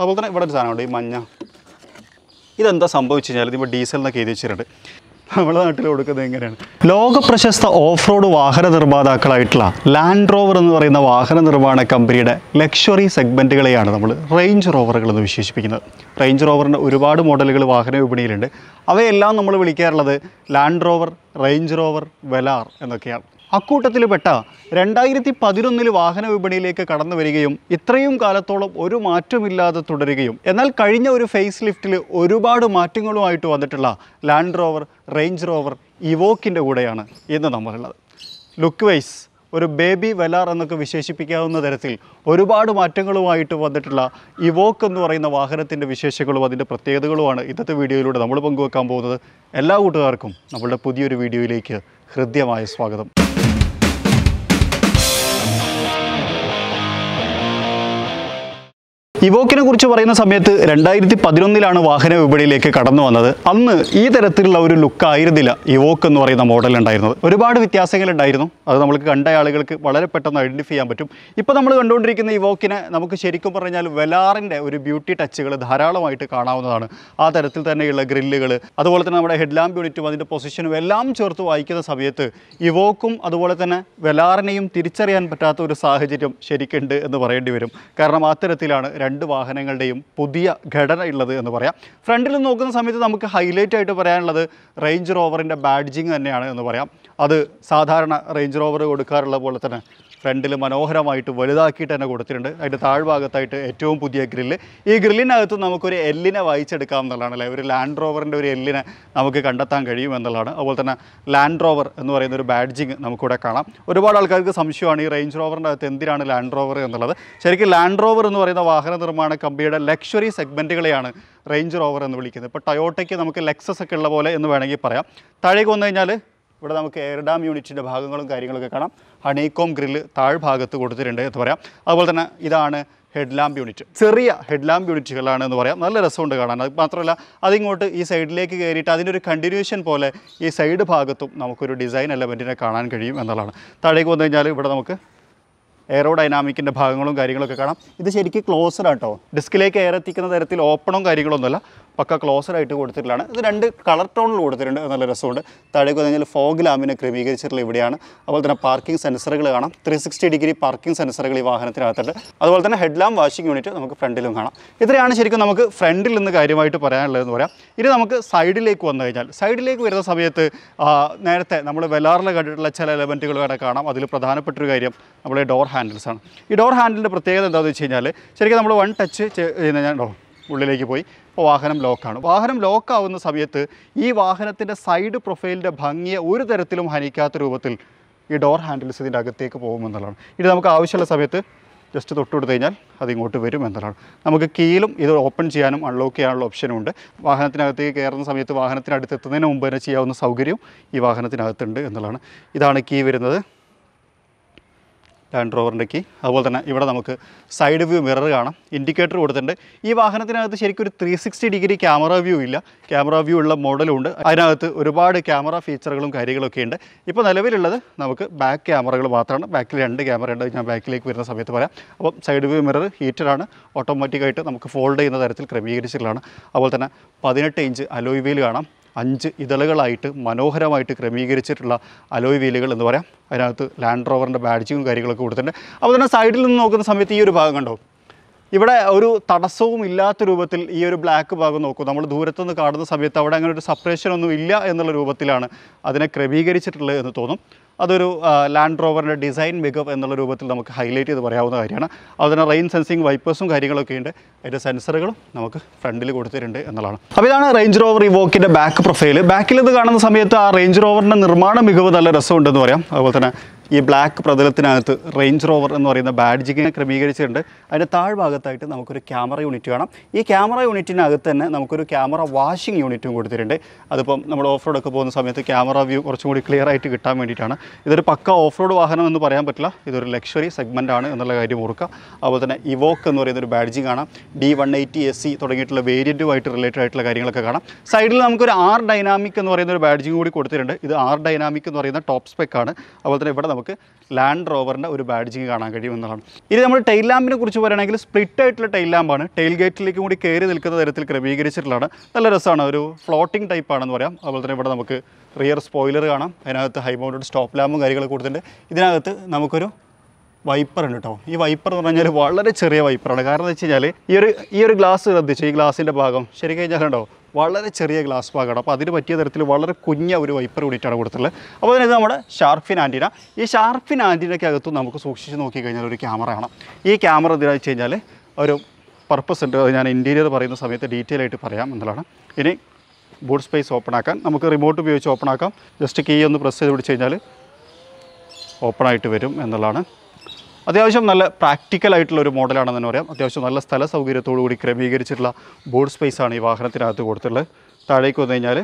അതുപോലെ തന്നെ ഇവിടെ ഒരു സാധനമുണ്ട് ഈ മഞ്ഞ ഇതെന്താ സംഭവിച്ചു കഴിഞ്ഞാൽ ഇതിപ്പോൾ ഡീസലിനൊക്കെ എഴുതി വെച്ചിട്ടുണ്ട് നമ്മുടെ നാട്ടിൽ കൊടുക്കുന്നത് എങ്ങനെയാണ് ലോക പ്രശസ്ത ഓഫ് റോഡ് വാഹന നിർമ്മാതാക്കളായിട്ടുള്ള ലാൻഡ് റോവർ എന്ന് പറയുന്ന വാഹന നിർമ്മാണ കമ്പനിയുടെ ലക്ഷറി സെഗ്മെൻറ്റുകളെയാണ് നമ്മൾ റേഞ്ച് റോവറുകൾ എന്ന് വിശേഷിപ്പിക്കുന്നത് റേഞ്ച് റോവറിൻ്റെ ഒരുപാട് മോഡലുകൾ വാഹന വിപണിയിലുണ്ട് അവയെല്ലാം നമ്മൾ വിളിക്കാറുള്ളത് Land Rover Range Rover Velar എന്നൊക്കെയാണ് അക്കൂട്ടത്തിൽ പെട്ട രണ്ടായിരത്തി പതിനൊന്നിൽ വാഹന വിപണിയിലേക്ക് കടന്നു വരികയും ഇത്രയും കാലത്തോളം ഒരു മാറ്റമില്ലാതെ തുടരുകയും എന്നാൽ കഴിഞ്ഞ ഒരു ഫേസ് ലിഫ്റ്റിൽ ഒരുപാട് മാറ്റങ്ങളുമായിട്ട് വന്നിട്ടുള്ള ലാൻഡ് റോവർ റേഞ്ച് റോവർ ഇവോക്കിൻ്റെ കൂടെയാണ് ഇന്ന് നമ്മളുള്ളത് ലുക്ക് വൈസ് ഒരു ബേബി വെലാർ എന്നൊക്കെ വിശേഷിപ്പിക്കാവുന്ന തരത്തിൽ ഒരുപാട് മാറ്റങ്ങളുമായിട്ട് വന്നിട്ടുള്ള ഇവോക്ക് എന്ന് പറയുന്ന വാഹനത്തിൻ്റെ വിശേഷങ്ങളും അതിൻ്റെ പ്രത്യേകതകളുമാണ് ഇന്നത്തെ വീഡിയോയിലൂടെ നമ്മൾ പങ്കുവെക്കാൻ പോകുന്നത് എല്ലാ കൂട്ടുകാർക്കും നമ്മളുടെ പുതിയൊരു വീഡിയോയിലേക്ക് ഹൃദ്യമായ സ്വാഗതം ഇവോക്കിനെ കുറിച്ച് പറയുന്ന സമയത്ത് രണ്ടായിരത്തി പതിനൊന്നിലാണ് വാഹന വിപണിയിലേക്ക് കടന്നു വന്നത് അന്ന് ഈ തരത്തിലുള്ള ഒരു ലുക്ക് ആയിരുന്നില്ല ഇവോക്ക് എന്ന് പറയുന്ന മോഡൽ ഉണ്ടായിരുന്നത് ഒരുപാട് വ്യത്യാസങ്ങളുണ്ടായിരുന്നു അത് നമുക്ക് കണ്ട ആളുകൾക്ക് വളരെ പെട്ടെന്ന് ഐഡൻറ്റിഫൈ ചെയ്യാൻ പറ്റും ഇപ്പോൾ നമ്മൾ കണ്ടുകൊണ്ടിരിക്കുന്ന ഇവോക്കിനെ നമുക്ക് ശരിക്കും പറഞ്ഞാൽ വെലാറിൻ്റെ ഒരു ബ്യൂട്ടി ടച്ചുകൾ ധാരാളമായിട്ട് കാണാവുന്നതാണ് ആ തരത്തിൽ തന്നെയുള്ള ഗ്രില്ലുകൾ അതുപോലെ തന്നെ നമ്മുടെ ഹെഡ് ലാമ്പ് യൂണിറ്റും അതിൻ്റെ പൊസിഷനും എല്ലാം ചേർത്ത് വായിക്കുന്ന സമയത്ത് ഇവോക്കും അതുപോലെ തന്നെ വെലാറിനെയും തിരിച്ചറിയാൻ പറ്റാത്ത ഒരു സാഹചര്യം ശരിക്കുണ്ട് എന്ന് പറയേണ്ടി വരും കാരണം അത്തരത്തിലാണ് രണ്ട് വാഹനങ്ങളുടെയും പുതിയ ഘടന ഉള്ളത് എന്ന് പറയാം ഫ്രണ്ടിൽ നോക്കുന്ന സമയത്ത് നമുക്ക് ഹൈലൈറ്റ് ആയിട്ട് പറയാനുള്ളത് റേഞ്ച് റോവറിൻ്റെ ബാഡ്ജിങ് തന്നെയാണ് എന്ന് പറയാം അത് സാധാരണ റേഞ്ച് റോവർ കൊടുക്കാറുള്ള പോലെ തന്നെ ഫ്രണ്ടിൽ മനോഹരമായിട്ട് വലുതാക്കിയിട്ട് തന്നെ കൊടുത്തിട്ടുണ്ട് അതിൻ്റെ താഴ്ഭാഗത്തായിട്ട് ഏറ്റവും പുതിയ ഗ്രില്ല് ഈ ഗ്രില്ലിനകത്ത് നമുക്കൊരു എല്ലിനെ വായിച്ചെടുക്കാം എന്നുള്ളതാണ് അല്ലേ ഒരു ലാൻഡ് റോവറിൻ്റെ ഒരു എല്ലിനെ നമുക്ക് കണ്ടെത്താൻ കഴിയും എന്നുള്ളതാണ് അതുപോലെ തന്നെ ലാൻഡ് റോവർ എന്ന് പറയുന്ന ഒരു ബാഡ്ജിങ് നമുക്കിവിടെ കാണാം ഒരുപാട് ആൾക്കാർക്ക് സംശയമാണ് ഈ റേഞ്ച് റോവറിൻ്റെ അകത്ത് എന്തിനാണ് ലാൻഡ് റോവർ എന്നുള്ളത് ശരിക്കും ലാൻഡ് റോവർ എന്ന് പറയുന്ന വാഹന നിർമ്മാണ കമ്പനിയുടെ ലക്ഷറി സെഗ്മെൻറ്റുകളെയാണ് റേഞ്ച് റോവർ എന്ന് വിളിക്കുന്നത് ഇപ്പോൾ ടയോട്ടയ്ക്ക് നമുക്ക് ലെക്സസ് ഒക്കെ ഉള്ള പോലെ എന്ന് വേണമെങ്കിൽ പറയാം താഴേക്ക് വന്നു കഴിഞ്ഞാൽ ഇവിടെ നമുക്ക് എയർ ഡാം യൂണിറ്റിൻ്റെ ഭാഗങ്ങളും കാര്യങ്ങളൊക്കെ കാണാം ഹണീകോം ഗ്രില്ല് താഴ്ഭാഗത്ത് കൊടുത്തിട്ടുണ്ട് എന്ന് പറയാം അതുപോലെ തന്നെ ഇതാണ് ഹെഡ് ലാമ്പ് യൂണിറ്റ് ചെറിയ ഹെഡ് ലാമ്പ് യൂണിറ്റുകളാണ് എന്ന് പറയാം നല്ല രസമുണ്ട് കാണാൻ അത് മാത്രമല്ല അതിങ്ങോട്ട് ഈ സൈഡിലേക്ക് കയറിയിട്ട് അതിൻ്റെ ഒരു കണ്ടിന്യൂഷൻ പോലെ ഈ സൈഡ് ഭാഗത്തും നമുക്കൊരു ഡിസൈൻ എലമെൻറ്റിനെ കാണാൻ കഴിയും എന്നുള്ളതാണ് താഴേക്ക് വന്നു കഴിഞ്ഞാൽ ഇവിടെ നമുക്ക് എയറോ ഡൈനാമിക്കിൻ്റെ ഭാഗങ്ങളും കാര്യങ്ങളൊക്കെ കാണാം ഇത് ശരിക്കും ക്ലോസ്ഡ് ആട്ടോ ഡിസ്കിലേക്ക് എയർ എത്തിക്കുന്ന തരത്തിൽ ഓപ്പണും കാര്യങ്ങളൊന്നുമല്ല പക്ക ക്ലോസ്ഡ് ആയിട്ട് കൊടുത്തിട്ടുള്ളതാണ് ഇത് രണ്ട് കളർ ടോണിൽ കൊടുത്തിട്ടുണ്ട് അത് നല്ല രസമുണ്ട് താഴേക്ക് വന്നു കഴിഞ്ഞാൽ ഫോഗ് ലാമ്പിനെ ക്രമീകരിച്ചിട്ടുള്ള ഇവിടെയാണ് അതുപോലെ തന്നെ പാർക്കിംഗ് സെൻസറുകൾ കാണാം ത്രീ സിക്സ്റ്റി ഡിഗ്രി പാർക്കിംഗ് സെൻസറുകൾ ഈ വാഹനത്തിനകത്തുണ്ട് അതുപോലെ തന്നെ ഹെഡ് ലാമ്പ് വാഷിംഗ് യൂണിറ്റ് നമുക്ക് ഫ്രണ്ടിലും കാണാം ഇത്രയാണ് ശരിക്കും നമുക്ക് ഫ്രണ്ടിൽ നിന്ന് കാര്യമായിട്ട് പറയാനുള്ളതെന്ന് പറയാം ഇനി നമുക്ക് സൈഡിലേക്ക് വന്നു കഴിഞ്ഞാൽ സൈഡിലേക്ക് വരുന്ന സമയത്ത് ആ, നേരത്തെ നമ്മൾ വെലാറിൽ കണ്ടിട്ടുള്ള ചില എലമെൻറ്റുകൾ വേറെ കാണാം അതിൽ പ്രധാനപ്പെട്ട ഒരു കാര്യം നമ്മുടെ ഡോർ ഹാൻഡിൽസ് ആണ് ഈ ഡോർ ഹാൻഡിലിൻ്റെ പ്രത്യേകത എന്താണെന്ന് വെച്ച് കഴിഞ്ഞാൽ ശരിക്കും നമ്മൾ വൺ ടച്ച് ചെയ്യുന്ന ഞാൻ ഡോ ഉള്ളിലേക്ക് പോയി അപ്പോൾ വാഹനം ലോക്കാണ് വാഹനം ലോക്കാവുന്ന സമയത്ത് ഈ വാഹനത്തിൻ്റെ സൈഡ് പ്രൊഫൈലിൻ്റെ ഭംഗിയെ ഒരു തരത്തിലും ഹനിക്കാത്ത രൂപത്തിൽ ഈ ഡോർ ഹാൻഡിൽസ് ഇതിൻ്റെ അകത്തേക്ക് പോകുമെന്നുള്ളതാണ് ഇത് നമുക്ക് ആവശ്യമുള്ള സമയത്ത് ജസ്റ്റ് തൊട്ട് കൊടുത്തു കഴിഞ്ഞാൽ അത് ഇങ്ങോട്ട് വരും എന്നുള്ളതാണ് നമുക്ക് കീയിലും ഇത് ഓപ്പൺ ചെയ്യാനും അൺലോക്ക് ചെയ്യാനുള്ള ഓപ്ഷനും ഉണ്ട് വാഹനത്തിനകത്തേക്ക് കയറുന്ന സമയത്ത് വാഹനത്തിനടുത്ത് എത്തുന്നതിന് മുമ്പ് തന്നെ ചെയ്യാവുന്ന സൗകര്യവും ഈ വാഹനത്തിനകത്തുണ്ട് എന്നുള്ളതാണ് ഇതാണ് കീ വരുന്നത് ലാൻഡ് റോവറിൻ്റെ കീ അതുപോലെ തന്നെ ഇവിടെ നമുക്ക് സൈഡ് വ്യൂ മിറർ കാണാം ഇൻഡിക്കേറ്റർ കൊടുത്തിട്ടുണ്ട് ഈ വാഹനത്തിനകത്ത് ശരിക്കും ഒരു three sixty degree camera view ഇല്ല ക്യാമറ വ്യൂ ഉള്ള മോഡലും ഉണ്ട് അതിനകത്ത് ഒരുപാട് ക്യാമറ ഫീച്ചറുകളും കാര്യങ്ങളൊക്കെ ഉണ്ട് ഇപ്പോൾ നിലവിലുള്ളത് നമുക്ക് ബാക്ക് ക്യാമറകൾ മാത്രമാണ് ബാക്കിൽ രണ്ട് ക്യാമറ ഉണ്ട് അത് ഞാൻ ബാക്കിലേക്ക് വരുന്ന സമയത്ത് പറയാം അപ്പം സൈഡ് വ്യൂ മിറർ ഹീറ്ററാണ് ഓട്ടോമാറ്റിക്കായിട്ട് നമുക്ക് ഫോൾഡ് ചെയ്യുന്ന തരത്തിൽ ക്രമീകരിച്ചിട്ടുള്ളതാണ് അതുപോലെ തന്നെ പതിനെട്ട് ഇഞ്ച് അലോയ് വീൽ കാണാം അഞ്ച് ഇതളുകളായിട്ട് മനോഹരമായിട്ട് ക്രമീകരിച്ചിട്ടുള്ള അലോയ് വീലുകൾ എന്ന് പറയാം അതിനകത്ത് ലാൻഡ് റോവറിൻ്റെ ബാഡ്ജിങ്ങും കാര്യങ്ങളൊക്കെ കൊടുത്തിട്ടുണ്ട് അപ്പോൾ തന്നെ സൈഡിൽ നിന്ന് നോക്കുന്ന സമയത്ത് ഈ ഒരു ഭാഗം കണ്ടോ ഇവിടെ ഒരു തടസ്സവും ഇല്ലാത്ത രൂപത്തിൽ ഈ ഒരു ബ്ലാക്ക് ഭാഗം നോക്കൂ നമ്മൾ ദൂരത്തുനിന്ന് കാണുന്ന സമയത്ത് അവിടെ അങ്ങനെ ഒരു സപ്പറേഷൻ ഒന്നും ഇല്ല എന്നുള്ള രൂപത്തിലാണ് അതിനെ ക്രമീകരിച്ചിട്ടുള്ളത് എന്ന് തോന്നും അതൊരു ലാൻഡ് റോവറിൻ്റെ ഡിസൈൻ മികവ് എന്നുള്ള രൂപത്തിൽ നമുക്ക് ഹൈലൈറ്റ് ചെയ്ത് പറയാവുന്ന കാര്യമാണ് അതുപോലെ റെയിൻ സെൻസിങ് വൈപ്പേഴ്സും കാര്യങ്ങളൊക്കെ ഉണ്ട് അതിൻ്റെ സെൻസറുകളും നമുക്ക് ഫ്രണ്ടിൽ കൊടുത്തിട്ടുണ്ട് എന്നുള്ളതാണ് അപ്പോൾ ഇതാണ് റേഞ്ച് റോവർ ഇവോക്കിൻ്റെ ബാക്ക് പ്രൊഫൈൽ ബാക്കിൽ ഇത് കാണുന്ന സമയത്ത് ആ റേഞ്ച് റോവറിൻ്റെ നിർമ്മാണ മികവ് നല്ല രസമുണ്ടെന്ന് പറയാം അതുപോലെ തന്നെ ഈ ബ്ലാക്ക് പ്രതലത്തിനകത്ത് റേഞ്ച് റോവർ എന്ന് പറയുന്ന ബാഡ്ജിങ്ങിനെ ക്രമീകരിച്ചിട്ടുണ്ട് അതിൻ്റെ താഴ്ഭാഗത്തായിട്ട് നമുക്കൊരു ക്യാമറ യൂണിറ്റ് കാണാം ഈ ക്യാമറ യൂണിറ്റിനകത്ത് തന്നെ നമുക്കൊരു ക്യാമറ വാഷിംഗ് യൂണിറ്റും കൊടുത്തിട്ടുണ്ട് അതിപ്പം നമ്മൾ ഓഫ് റോഡൊക്കെ പോകുന്ന സമയത്ത് ക്യാമറ വ്യൂ കുറച്ചും കൂടി ക്ലിയർ ആയിട്ട് കിട്ടാൻ വേണ്ടിയിട്ടാണ് ഇതൊരു പക്ക ഓഫ് റോഡ് വാഹനം എന്ന് പറയാൻ പറ്റില്ല ഇതൊരു ലക്ഷറി സെഗ്മെൻ്റ് ആണ് എന്നുള്ള കാര്യം ഓർക്കുക അതുപോലെ തന്നെ ഇവോക്ക് എന്ന് പറയുന്ന ഒരു ബാഡ്ജിങ് കാണാം D one eighty S C തുടങ്ങിയിട്ടുള്ള വേരിയൻറ്റുമായിട്ട് റിലേറ്റഡ് ആയിട്ടുള്ള കാര്യങ്ങളൊക്കെ കാണാം സൈഡിൽ നമുക്കൊരു ആർ ഡൈനാമിക് എന്ന് പറയുന്ന ഒരു ബാഡ്ജിങ് കൂടി കൊടുത്തിട്ടുണ്ട് ഇത് ആർ ഡൈനാമിക് എന്ന് പറയുന്ന ടോപ്പ് സ്പെക്ക് ആണ് അതുപോലെ തന്നെ ഇവിടെ നമുക്ക് ലാൻഡ് റോവറിൻ്റെ ഒരു ബാഡ്ജിങ് കാണാൻ കഴിയുമെന്നതാണ് ഇനി നമ്മൾ ടൈൽ ലാമ്പിനെ കുറിച്ച് പറയുകയാണെങ്കിൽ സ്പ്ലിറ്റ് ആയിട്ടുള്ള ടൈൽ ലാമ്പാണ് ടൈൽ ഗേറ്റിലേക്ക് കൂടി കയറി നിൽക്കുന്ന തരത്തിൽ ക്രമീകരിച്ചിട്ടുള്ളതാണ് നല്ല രസമാണ് ഒരു ഫ്ലോട്ടിംഗ് ടൈപ്പ് ആണെന്ന് പറയാം അതുപോലെ തന്നെ ഇവിടെ നമുക്ക് റിയർ സ്പോയിലർ കാണാം അതിനകത്ത് ഹൈ മൗണ്ടഡ് സ്റ്റോപ്പ് ലാമ്പും കാര്യങ്ങളൊക്കെ കൊടുത്തിട്ടുണ്ട് ഇതിനകത്ത് നമുക്കൊരു വൈപ്പർ ഉണ്ട് കേട്ടോ ഈ വൈപ്പർ എന്ന് പറഞ്ഞാൽ വളരെ ചെറിയ വൈപ്പറാണ് കാരണം എന്ന് വെച്ച് കഴിഞ്ഞാൽ ഈ ഒരു ഈ ഒരു ഗ്ലാസ് ശ്രദ്ധിച്ചു ഈ ഗ്ലാസിൻ്റെ ഭാഗം ശരി കഴിഞ്ഞാൽ ഉണ്ടോ വളരെ ചെറിയ ഗ്ലാസ് ഭാഗമാണ് അപ്പോൾ അതിന് പറ്റിയ തരത്തിൽ വളരെ കുഞ്ഞ ഒരു വൈപ്പർ കൂടിയിട്ടാണ് കൊടുത്തിട്ടുള്ളത് അപ്പോൾ അതിന് ഇത് നമ്മുടെ ഷാർഫിൻ ആൻറ്റിന ഈ ഷാർഫിൻ ആൻറ്റിനയ്ക്ക് അകത്തും നമുക്ക് സൂക്ഷിച്ച് നോക്കി കഴിഞ്ഞാൽ ഒരു ക്യാമറ കാണാം ഈ ക്യാമറ എന്തിനാണെന്ന് വെച്ച് കഴിഞ്ഞാൽ ഒരു പർപ്പസ് ഉണ്ട് അത് ഞാൻ ഇൻറ്റീരിയർ പറയുന്ന സമയത്ത് ഡീറ്റെയിൽ ആയിട്ട് പറയാം എന്നുള്ളതാണ് ഇനി ബൂട്ട് സ്പേസ് ഓപ്പൺ ആക്കാൻ നമുക്ക് റിമോട്ട് ഉപയോഗിച്ച് ഓപ്പൺ ആക്കാം ജസ്റ്റ് കീ ഒന്ന് പ്രസ് ചെയ്ത് പിടിച്ച് കഴിഞ്ഞാൽ ഓപ്പൺ ആയിട്ട് വരും എന്നുള്ളതാണ് അത്യാവശ്യം നല്ല പ്രാക്ടിക്കൽ ആയിട്ടുള്ള ഒരു മോഡലാണെന്ന് തന്നെ പറയാം അത്യാവശ്യം നല്ല സ്ഥല സൗകര്യത്തോടു കൂടി ക്രമീകരിച്ചിട്ടുള്ള ബോർഡ് സ്പേസ് ആണ് ഈ വാഹനത്തിനകത്ത് കൊടുത്തിട്ടുള്ളത് താഴേക്ക് വന്നു കഴിഞ്ഞാൽ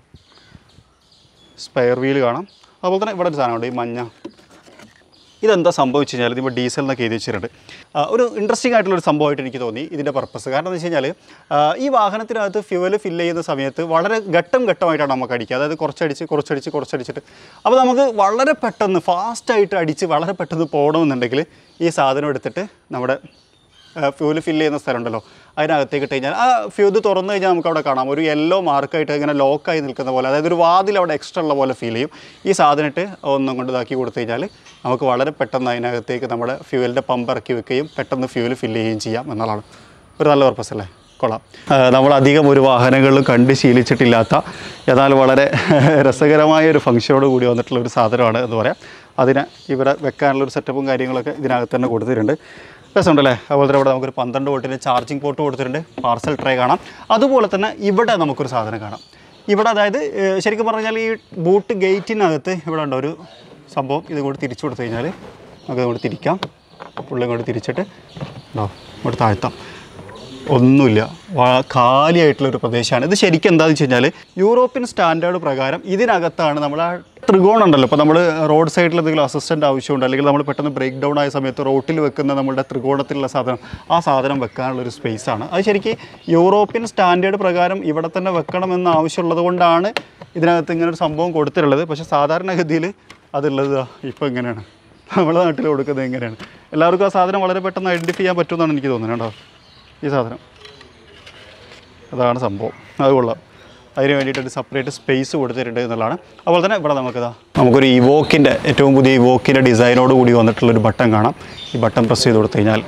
സ്പെയർ വീൽ കാണാം അതുപോലെ തന്നെ ഇവിടെ ഒരു സാധനമുണ്ട് ഈ മഞ്ഞ ഇതെന്താ സംഭവിച്ചു കഴിഞ്ഞാൽ ഇതിപ്പോൾ ഡീസൽ എന്നൊക്കെ എഴുതി വെച്ചിട്ടുണ്ട് ആ, ഒരു ഇൻട്രസ്റ്റിംഗ് ആയിട്ടുള്ള ഒരു സംഭവമായിട്ട് എനിക്ക് തോന്നി ഇതിൻ്റെ പർപ്പസ് കാരണം എന്ന് വെച്ച് കഴിഞ്ഞാൽ ആ, ഈ വാഹനത്തിനകത്ത് ഫ്യൂവൽ ഫില്ല് ചെയ്യുന്ന സമയത്ത് വളരെ ഘട്ടം ഘട്ടമായിട്ടാണ് നമുക്ക് അടിക്കുക അതായത് കുറച്ചടിച്ച് കുറച്ചടിച്ച് കുറച്ചടിച്ചിട്ട് അപ്പോൾ നമുക്ക് വളരെ പെട്ടെന്ന് ഫാസ്റ്റായിട്ട് അടിച്ച് വളരെ പെട്ടെന്ന് പോകണമെന്നുണ്ടെങ്കിൽ ഈ സാധനം എടുത്തിട്ട് നമ്മുടെ ഫ്യൂല് ഫില്ല് ചെയ്യുന്ന സ്ഥലമുണ്ടല്ലോ അതിനകത്തേക്ക് ഇട്ട് കഴിഞ്ഞാൽ ആ ഫ്യൂത് തുറന്നു കഴിഞ്ഞാൽ നമുക്ക് അവിടെ കാണാം ഒരു യെല്ലോ മാർക്കായിട്ട് ഇങ്ങനെ ലോക്കായി നിൽക്കുന്ന പോലെ അതായത് ഒരു വാതിൽ അവിടെ എക്സ്ട്രാ ഉള്ള പോലെ ഫീൽ ചെയ്യും ഈ സാധനം ഇട്ട് ഒന്നും കൊണ്ട് ഇതാക്കി കൊടുത്തു കഴിഞ്ഞാൽ നമുക്ക് വളരെ പെട്ടെന്ന് അതിനകത്തേക്ക് നമ്മുടെ ഫ്യൂവലിൻ്റെ പമ്പ് ഇറക്കി വെക്കുകയും പെട്ടെന്ന് ഫ്യൂല് ഫില്ല് ചെയ്യുകയും ചെയ്യാം എന്നുള്ളതാണ് ഒരു നല്ല പർപ്പസ് അല്ലേ കൊള്ളാം ആ, നമ്മൾ അധികം ഒരു വാഹനങ്ങളിലും കണ്ട് ശീലിച്ചിട്ടില്ലാത്ത എന്നാൽ വളരെ രസകരമായ ഒരു ഫംഗ്ഷനോട് കൂടി വന്നിട്ടുള്ള ഒരു സാധനമാണ് എന്ന് പറയാം അതിന് ഇവിടെ വെക്കാനുള്ള ഒരു സെറ്റപ്പും കാര്യങ്ങളൊക്കെ ഇതിനകത്ത് തന്നെ കൊടുത്തിട്ടുണ്ട് രസമുണ്ടല്ലേ അതുപോലെ തന്നെ ഇവിടെ നമുക്കൊരു പന്ത്രണ്ട് വോൾട്ടിൻ്റെ ചാർജിങ് പോർട്ട് കൊടുത്തിട്ടുണ്ട് പാർസൽ ട്രേ കാണാം അതുപോലെ തന്നെ ഇവിടെ നമുക്കൊരു സാധനം കാണാം ഇവിടെ അതായത് ഏഹ്, ശരിക്കും പറഞ്ഞാൽ ഈ ബൂട്ട് ഗേറ്റിനകത്ത് ഇവിടെ ഉണ്ടോ ഒരു സംഭവം ഇത് കൂടി തിരിച്ചു കൊടുത്തു കഴിഞ്ഞാൽ നമുക്ക് ഇങ്ങോട്ട് തിരിക്കാം പുള്ളി ഇങ്ങോട്ട് തിരിച്ചിട്ട് ഉണ്ടോ ഇങ്ങോട്ട് താഴ്ത്താം ഒന്നുമില്ല വ- കാലിയായിട്ടുള്ള ഒരു പ്രദേശമാണ് ഇത് ശരിക്കും എന്താണെന്ന് വെച്ച് കഴിഞ്ഞാൽ യൂറോപ്യൻ സ്റ്റാൻഡേർഡ് പ്രകാരം ഇതിനകത്താണ് നമ്മൾ ആ ത്രികോണം ഉണ്ടല്ലോ ഇപ്പോൾ നമ്മൾ റോഡ് സൈഡിൽ എന്തെങ്കിലും അസിസ്റ്റൻ്റ് ആവശ്യമുണ്ട് അല്ലെങ്കിൽ നമ്മൾ പെട്ടെന്ന് ബ്രേക്ക് ഡൗൺ ആയ സമയത്ത് റോട്ടിൽ വെക്കുന്ന നമ്മുടെ ത്രികോണത്തിലുള്ള സാധനം ആ സാധനം വെക്കാനുള്ള ഒരു സ്പേസ് ആണ് അത് ശരിക്കും യൂറോപ്യൻ സ്റ്റാൻഡേർഡ് പ്രകാരം ഇവിടെ തന്നെ വെക്കണമെന്ന് ആവശ്യമുള്ളത് കൊണ്ടാണ് ഇതിനകത്ത് ഇങ്ങനെ ഒരു സംഭവം കൊടുത്തിട്ടുള്ളത് പക്ഷേ സാധാരണഗതിയിൽ അതുള്ളത് ഇപ്പോൾ ഇങ്ങനെയാണ് നമ്മുടെ നാട്ടിൽ കൊടുക്കുന്നത് എങ്ങനെയാണ് എല്ലാവർക്കും ആ സാധനം വളരെ പെട്ടെന്ന് ഐഡൻറ്റിഫൈ ചെയ്യാൻ പറ്റുമെന്നാണ് എനിക്ക് തോന്നുന്നത് കേട്ടോ ഈ സാധനം അതാണ് സംഭവം അത് കൊള്ളാം അതിന് വേണ്ടിയിട്ട് ഒരു സെപ്പറേറ്റ് സ്പേസ് കൊടുത്തിട്ടുണ്ട് എന്നുള്ളതാണ് അതുപോലെ തന്നെ ഇവിടെ നമുക്കിതാ നമുക്കൊരു ഇവോക്കിൻ്റെ ഏറ്റവും പുതിയ ഇവോക്കിൻ്റെ ഡിസൈനോട് കൂടി വന്നിട്ടുള്ളൊരു ബട്ടൺ കാണാം ഈ ബട്ടൺ പ്രസ് ചെയ്ത് കൊടുത്തു കഴിഞ്ഞാൽ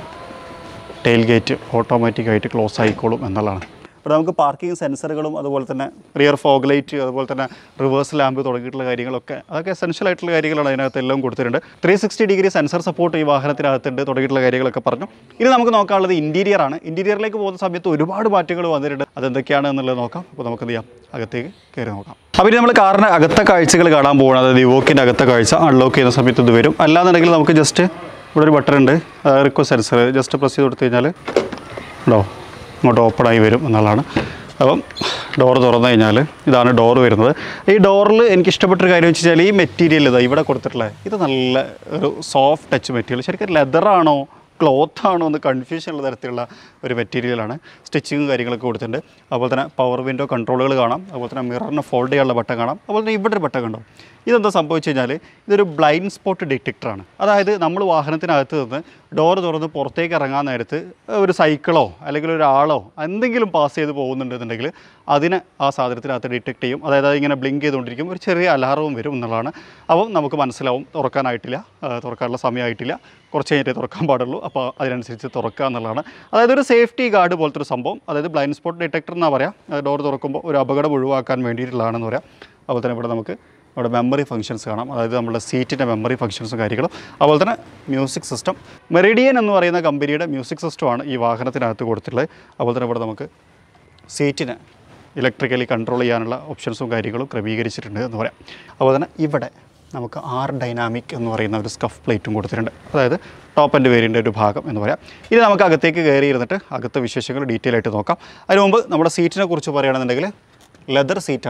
ടെയിൽ ഗേറ്റ് ഓട്ടോമാറ്റിക്കായിട്ട് ക്ലോസ് ആയിക്കോളും എന്നുള്ളതാണ് ഇവിടെ നമുക്ക് പാർക്കിംഗ് സെൻസറുകളും അതുപോലെ തന്നെ റിയർ ഫോഗ് ലൈറ്റ് അതുപോലെ തന്നെ റിവേഴ്സ് ലാമ്പ് തുടങ്ങിയിട്ടുള്ള കാര്യങ്ങളൊക്കെ അതൊക്കെ എസെൻഷ്യൽ ആയിട്ടുള്ള കാര്യങ്ങളാണ് അതിനകത്ത് എല്ലാം കൊടുത്തിട്ടുണ്ട് three sixty degree sensor support ഈ വാഹനത്തിനകത്തുണ്ട് തുടങ്ങിയിട്ടുള്ള കാര്യങ്ങളൊക്കെ പറഞ്ഞു ഇനി നമുക്ക് നോക്കാനുള്ളത് ഇൻറ്റീരിയർ ആണ് ഇൻറ്റീരിയറിലേക്ക് പോകുന്ന സമയത്ത് ഒരുപാട് മാറ്റങ്ങൾ വന്നിട്ടുണ്ട് അതെന്തൊക്കെയാണ് എന്നുള്ളത് നോക്കാം അപ്പോൾ നമുക്ക് എന്ത് ചെയ്യാം അകത്തേക്ക് കയറി നോക്കാം അപ്പോൾ ഇനി നമ്മൾ കാറിന് അകത്തെ കാഴ്ചകൾ കാണാൻ പോകണം അതായത് ഇവോക്കിൻ്റെ അകത്തെ കാഴ്ച അൺലോക്ക് ചെയ്യുന്ന സമയത്ത് ഇത് വരും അല്ലാന്നുണ്ടെങ്കിൽ നമുക്ക് ജസ്റ്റ് ഇവിടെ ഒരു ബട്ടൺ ഉണ്ട് റിക്വസ്റ്റ് സെൻസർ ജസ്റ്റ് പ്രസ് ചെയ്ത് കൊടുത്തു കഴിഞ്ഞാൽ ഉണ്ടോ ഇങ്ങോട്ട് ഓപ്പൺ ആയി വരും എന്നുള്ളതാണ് അപ്പം ഡോർ തുറന്നു കഴിഞ്ഞാൽ ഇതാണ് ഡോർ വരുന്നത് ഈ ഡോറിൽ എനിക്ക് ഇഷ്ടപ്പെട്ടൊരു കാര്യം വെച്ച് കഴിഞ്ഞാൽ ഈ മെറ്റീരിയൽ ഇതാ ഇവിടെ കൊടുത്തിട്ടുള്ളത് ഇത് നല്ല ഒരു സോഫ്റ്റ് ടച്ച് മെറ്റീരിയൽ ശരിക്കും ലെതറാണോ ക്ലോത്ത് ആണോ എന്ന് കൺഫ്യൂഷൻ ഉള്ള തരത്തിലുള്ള ഒരു മെറ്റീരിയലാണ് സ്റ്റിച്ചിങ്ങും കാര്യങ്ങളൊക്കെ കൊടുത്തിട്ടുണ്ട് അതുപോലെ തന്നെ പവർ വിൻഡോ കൺട്രോളുകൾ കാണാം അതുപോലെ തന്നെ മിററിന് ഫോൾഡ് ചെയ്യാനുള്ള ബട്ടൺ കാണാം അതുപോലെ തന്നെ ഇവിടെ ഒരു ബട്ടൺ കണ്ടോ ഇതെന്താ സംഭവിച്ചു കഴിഞ്ഞാൽ ഇതൊരു ബ്ലൈൻഡ് സ്പോട്ട് ഡിറ്റക്ടറാണ് അതായത് നമ്മൾ വാഹനത്തിനകത്ത് നിന്ന് ഡോർ തുറന്ന് പുറത്തേക്ക് ഇറങ്ങാൻ നേരത്ത് ഒരു സൈക്കിളോ അല്ലെങ്കിൽ ഒരാളോ എന്തെങ്കിലും പാസ് ചെയ്ത് പോകുന്നുണ്ടെന്നുണ്ടെങ്കിൽ അതിനെ ആ സാധനത്തിനകത്ത് ഡിറ്റക്ട് ചെയ്യും അതായത് അതിങ്ങനെ ബ്ലിങ്ക് ചെയ്തുകൊണ്ടിരിക്കും ഒരു ചെറിയ അലാറവും വരും എന്നുള്ളതാണ് അപ്പം നമുക്ക് മനസ്സിലാവും തുറക്കാനായിട്ടില്ല ആ, തുറക്കാനുള്ള സമയമായിട്ടില്ല കുറച്ച് കഴിഞ്ഞിട്ടേ തുറക്കാൻ പാടുള്ളൂ അപ്പോൾ അതിനനുസരിച്ച് തുറക്കുക എന്നുള്ളതാണ് അതായത് ഒരു സേഫ്റ്റി ഗാർഡ് പോലത്തെ ഒരു സംഭവം അതായത് ബ്ലൈൻഡ് സ്പോട്ട് ഡിറ്റക്ടർ എന്നാണ് പറയാം ഡോർ തുറക്കുമ്പോൾ ഒരു അപകടം ഒഴിവാക്കാൻ വേണ്ടിയിട്ടുള്ളതാണെന്ന് പറയാം അതുപോലെ തന്നെ ഇവിടെ നമുക്ക് അവിടെ മെമ്മറി ഫങ്ഷൻസ് കാണാം അതായത് നമ്മുടെ സീറ്റിൻ്റെ മെമ്മറി ഫങ്ഷൻസും കാര്യങ്ങളും അതുപോലെ തന്നെ മ്യൂസിക് സിസ്റ്റം മെറിഡിയൻ എന്ന് പറയുന്ന കമ്പനിയുടെ മ്യൂസിക് സിസ്റ്റമാണ് ഈ വാഹനത്തിനകത്ത് കൊടുത്തിട്ടുള്ളത് അതുപോലെ തന്നെ ഇവിടെ നമുക്ക് സീറ്റിന് ഇലക്ട്രിക്കലി കൺട്രോൾ ചെയ്യാനുള്ള ഓപ്ഷൻസും കാര്യങ്ങളും ക്രമീകരിച്ചിട്ടുണ്ട് എന്ന് പറയാം അതുപോലെ തന്നെ ഇവിടെ നമുക്ക് ആർ ഡൈനാമിക് എന്ന് പറയുന്ന ഒരു സ്കഫ് പ്ലേറ്റും കൊടുത്തിട്ടുണ്ട് അതായത് ടോപ്പ് ആൻഡ് വേരിയൻ്റെ ഒരു ഭാഗം എന്ന് പറയാം ഇനി നമുക്ക് അകത്തേക്ക് കയറി ഇരുന്നിട്ട് അകത്തെ വിശേഷങ്ങൾ ഡീറ്റെയിൽ ആയിട്ട് നോക്കാം അതിന് മുമ്പ് നമ്മുടെ സീറ്റിനെ കുറിച്ച് പറയുകയാണെന്നുണ്ടെങ്കിൽ ലെതർ സീറ്റാണ്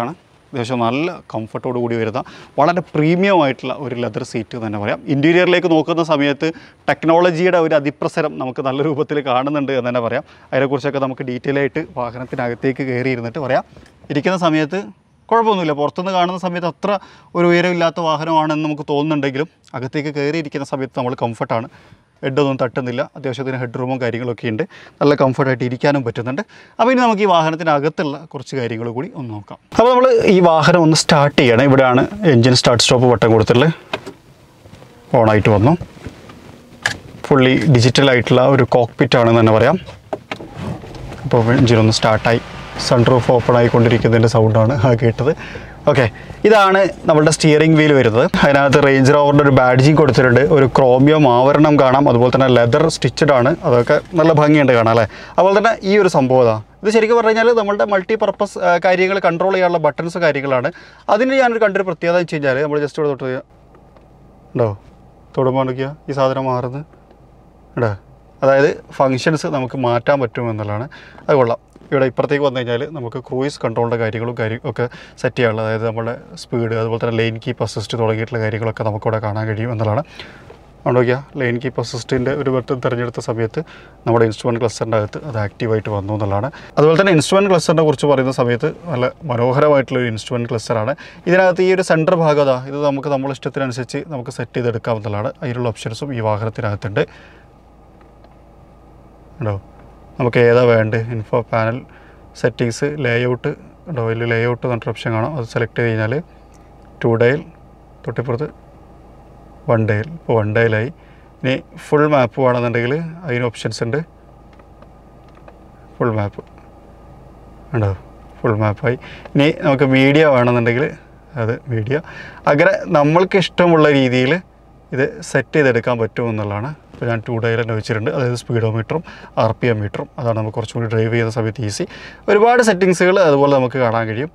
അത്യാവശ്യം നല്ല കംഫർട്ടോട് കൂടി വരുന്ന വളരെ പ്രീമിയം ആയിട്ടുള്ള ഒരു ലെതർ സീറ്റ് തന്നെ പറയാം ഇൻറ്റീരിയറിലേക്ക് നോക്കുന്ന സമയത്ത് ടെക്നോളജിയുടെ ഒരു അതിപ്രസരം നമുക്ക് നല്ല രൂപത്തിൽ കാണുന്നുണ്ട് എന്ന് തന്നെ പറയാം അതിനെക്കുറിച്ചൊക്കെ നമുക്ക് ഡീറ്റെയിൽ ആയിട്ട് വാഹനത്തിനകത്തേക്ക് കയറി ഇരുന്നിട്ട് പറയാം ഇരിക്കുന്ന സമയത്ത് കുഴപ്പമൊന്നുമില്ല പുറത്തുനിന്ന് കാണുന്ന സമയത്ത് അത്ര ഒരു ഉയരമില്ലാത്ത വാഹനമാണെന്ന് നമുക്ക് തോന്നുന്നുണ്ടെങ്കിലും അകത്തേക്ക് കയറിയിരിക്കുന്ന സമയത്ത് നമ്മൾ കംഫർട്ടാണ് ഹെഡൊന്നും തട്ടുന്നില്ല അത്യാവശ്യത്തിന് ഹെഡ് റൂമും കാര്യങ്ങളൊക്കെ ഉണ്ട് നല്ല കംഫർട്ടായിട്ട് ഇരിക്കാനും പറ്റുന്നുണ്ട് അപ്പോൾ ഇനി നമുക്ക് ഈ വാഹനത്തിനകത്തുള്ള കുറച്ച് കാര്യങ്ങൾ കൂടി ഒന്ന് നോക്കാം അപ്പോൾ നമ്മൾ ഈ വാഹനം ഒന്ന് സ്റ്റാർട്ട് ചെയ്യണം ഇവിടെയാണ് എൻജിൻ സ്റ്റാർട്ട് സ്റ്റോപ്പ് ബട്ടൺ കൊടുത്തിട്ടുള്ളത് ഓണായിട്ട് വന്നു ഫുള്ളി ഡിജിറ്റൽ ആയിട്ടുള്ള ഒരു കോക്പിറ്റ് ആണെന്ന് തന്നെ പറയാം അപ്പോൾ എഞ്ചിൻ ഒന്ന് സ്റ്റാർട്ടായി സൺറൂഫ് ഓപ്പൺ ആയിക്കൊണ്ടിരിക്കുന്നതിൻ്റെ സൗണ്ടാണ് ആ കേട്ടത് ഓക്കെ ഇതാണ് നമ്മളുടെ സ്റ്റിയറിംഗ് വീൽ വരുന്നത് അതിനകത്ത് റേഞ്ച് റോവറിൻ്റെ ഒരു ബാഡ്ജിങ് കൊടുത്തിട്ടുണ്ട് ഒരു ക്രോമിയം ആവരണം കാണാം അതുപോലെ തന്നെ ലെതർ സ്റ്റിച്ചഡ് ആണ് അതൊക്കെ നല്ല ഭംഗിയുണ്ട് കാണാം അല്ലേ അതുപോലെ തന്നെ ഈ ഒരു സംഭവം ഇതാ ഇത് ശരിക്കും പറഞ്ഞു കഴിഞ്ഞാൽ നമ്മളുടെ മൾട്ടി പർപ്പസ് കാര്യങ്ങൾ കൺട്രോൾ ചെയ്യാനുള്ള ബട്ടൺസ് കാര്യങ്ങളാണ് അതിന് ഞാനൊരു കണ്ടൊരു പ്രത്യേകത വെച്ച് കഴിഞ്ഞാൽ നമ്മൾ ജസ്റ്റ് ഇവിടെ തൊട്ട് ഉണ്ടോ തൊടുമ്പോൾ നോക്കിയാൽ ഈ സാധനം മാറുന്നത് ഇവിടെ അതായത് ഫങ്ഷൻസ് നമുക്ക് മാറ്റാൻ പറ്റും എന്നുള്ളതാണ് അത് കൊള്ളാം ഇവിടെ ഇപ്പുറത്തേക്ക് വന്നു കഴിഞ്ഞാൽ നമുക്ക് ക്രൂയിസ് കൺട്രോളിൻ്റെ കാര്യങ്ങളും കാര്യം ഒക്കെ സെറ്റ് ചെയ്യാനുള്ള അതായത് നമ്മുടെ സ്പീഡ് അതുപോലെ തന്നെ ലൈൻ കീപ്പ് അസിസ്റ്റ് തുടങ്ങിയിട്ടുള്ള കാര്യങ്ങളൊക്കെ നമുക്കിവിടെ കാണാൻ കഴിയും എന്നുള്ളതാണ് അതുകൊണ്ട് നോക്കിയാൽ ലൈൻ കീപ്പ് അസിസ്റ്റിൻ്റെ ഒരു ബട്ടൺ തിരഞ്ഞെടുത്ത സമയത്ത് നമ്മുടെ ഇൻസ്ട്രുമെൻറ്റ് ക്ലസ്റ്ററിൻ്റെ അകത്ത് അത് ആക്റ്റീവായിട്ട് വന്നു എന്നുള്ളതാണ് അതുപോലെ തന്നെ ഇൻസ്ട്രുമെൻറ്റ് ക്ലസ്റ്ററിനെ കുറിച്ച് പറയുന്ന സമയത്ത് നല്ല മനോഹരമായിട്ടുള്ള ഒരു ഇൻസ്ട്രുമെൻറ്റ് ക്ലസ്റ്ററാണ് ഇതിനകത്ത് ഈ ഒരു സെൻറ്റർ ഭാഗത ഇത് നമുക്ക് നമ്മുടെ ഇഷ്ടത്തിനനുസരിച്ച് നമുക്ക് സെറ്റ് ചെയ്തെടുക്കാവുന്നതാണ് അതിനുള്ള ഓപ്ഷൻസും ഈ വാഹനത്തിനകത്തുണ്ട് ഉണ്ടോ നമുക്ക് ഏതാ വേണ്ടത് ഇൻഫോ പാനൽ സെറ്റിങ്സ് ലേഔട്ട് ഉണ്ടോ അതിൽ ലേഔട്ട് എന്നൊരു ഓപ്ഷൻ കാണാം അത് സെലക്ട് ചെയ്ത് കഴിഞ്ഞാൽ ടു ഡയൽ തൊട്ടിപ്പുറത്ത് വൺ ഡയൽ ഇപ്പോൾ വൺ ഡയലായി ഇനി ഫുൾ മാപ്പ് വേണമെന്നുണ്ടെങ്കിൽ അതിന് ഓപ്ഷൻസ് ഉണ്ട് ഫുൾ മാപ്പ് ഉണ്ടോ ഫുൾ മാപ്പായി ഇനി നമുക്ക് മീഡിയ വേണമെന്നുണ്ടെങ്കിൽ അത് മീഡിയ അങ്ങനെ നമ്മൾക്ക് ഇഷ്ടമുള്ള രീതിയിൽ ഇത് സെറ്റ് ചെയ്തെടുക്കാൻ പറ്റും എന്നുള്ളതാണ് ഇപ്പോൾ ഞാൻ ടു ഡയൽ തന്നെ വെച്ചിട്ടുണ്ട് അതായത് സ്പീഡോമീറ്ററും ആർ പി എം മീറ്ററും അതാണ് നമുക്ക് കുറച്ചും കൂടി ഡ്രൈവ് ചെയ്യുന്ന സമയത്ത് ഈസി ഒരുപാട് സെറ്റിങ്സുകൾ അതുപോലെ നമുക്ക് കാണാൻ കഴിയും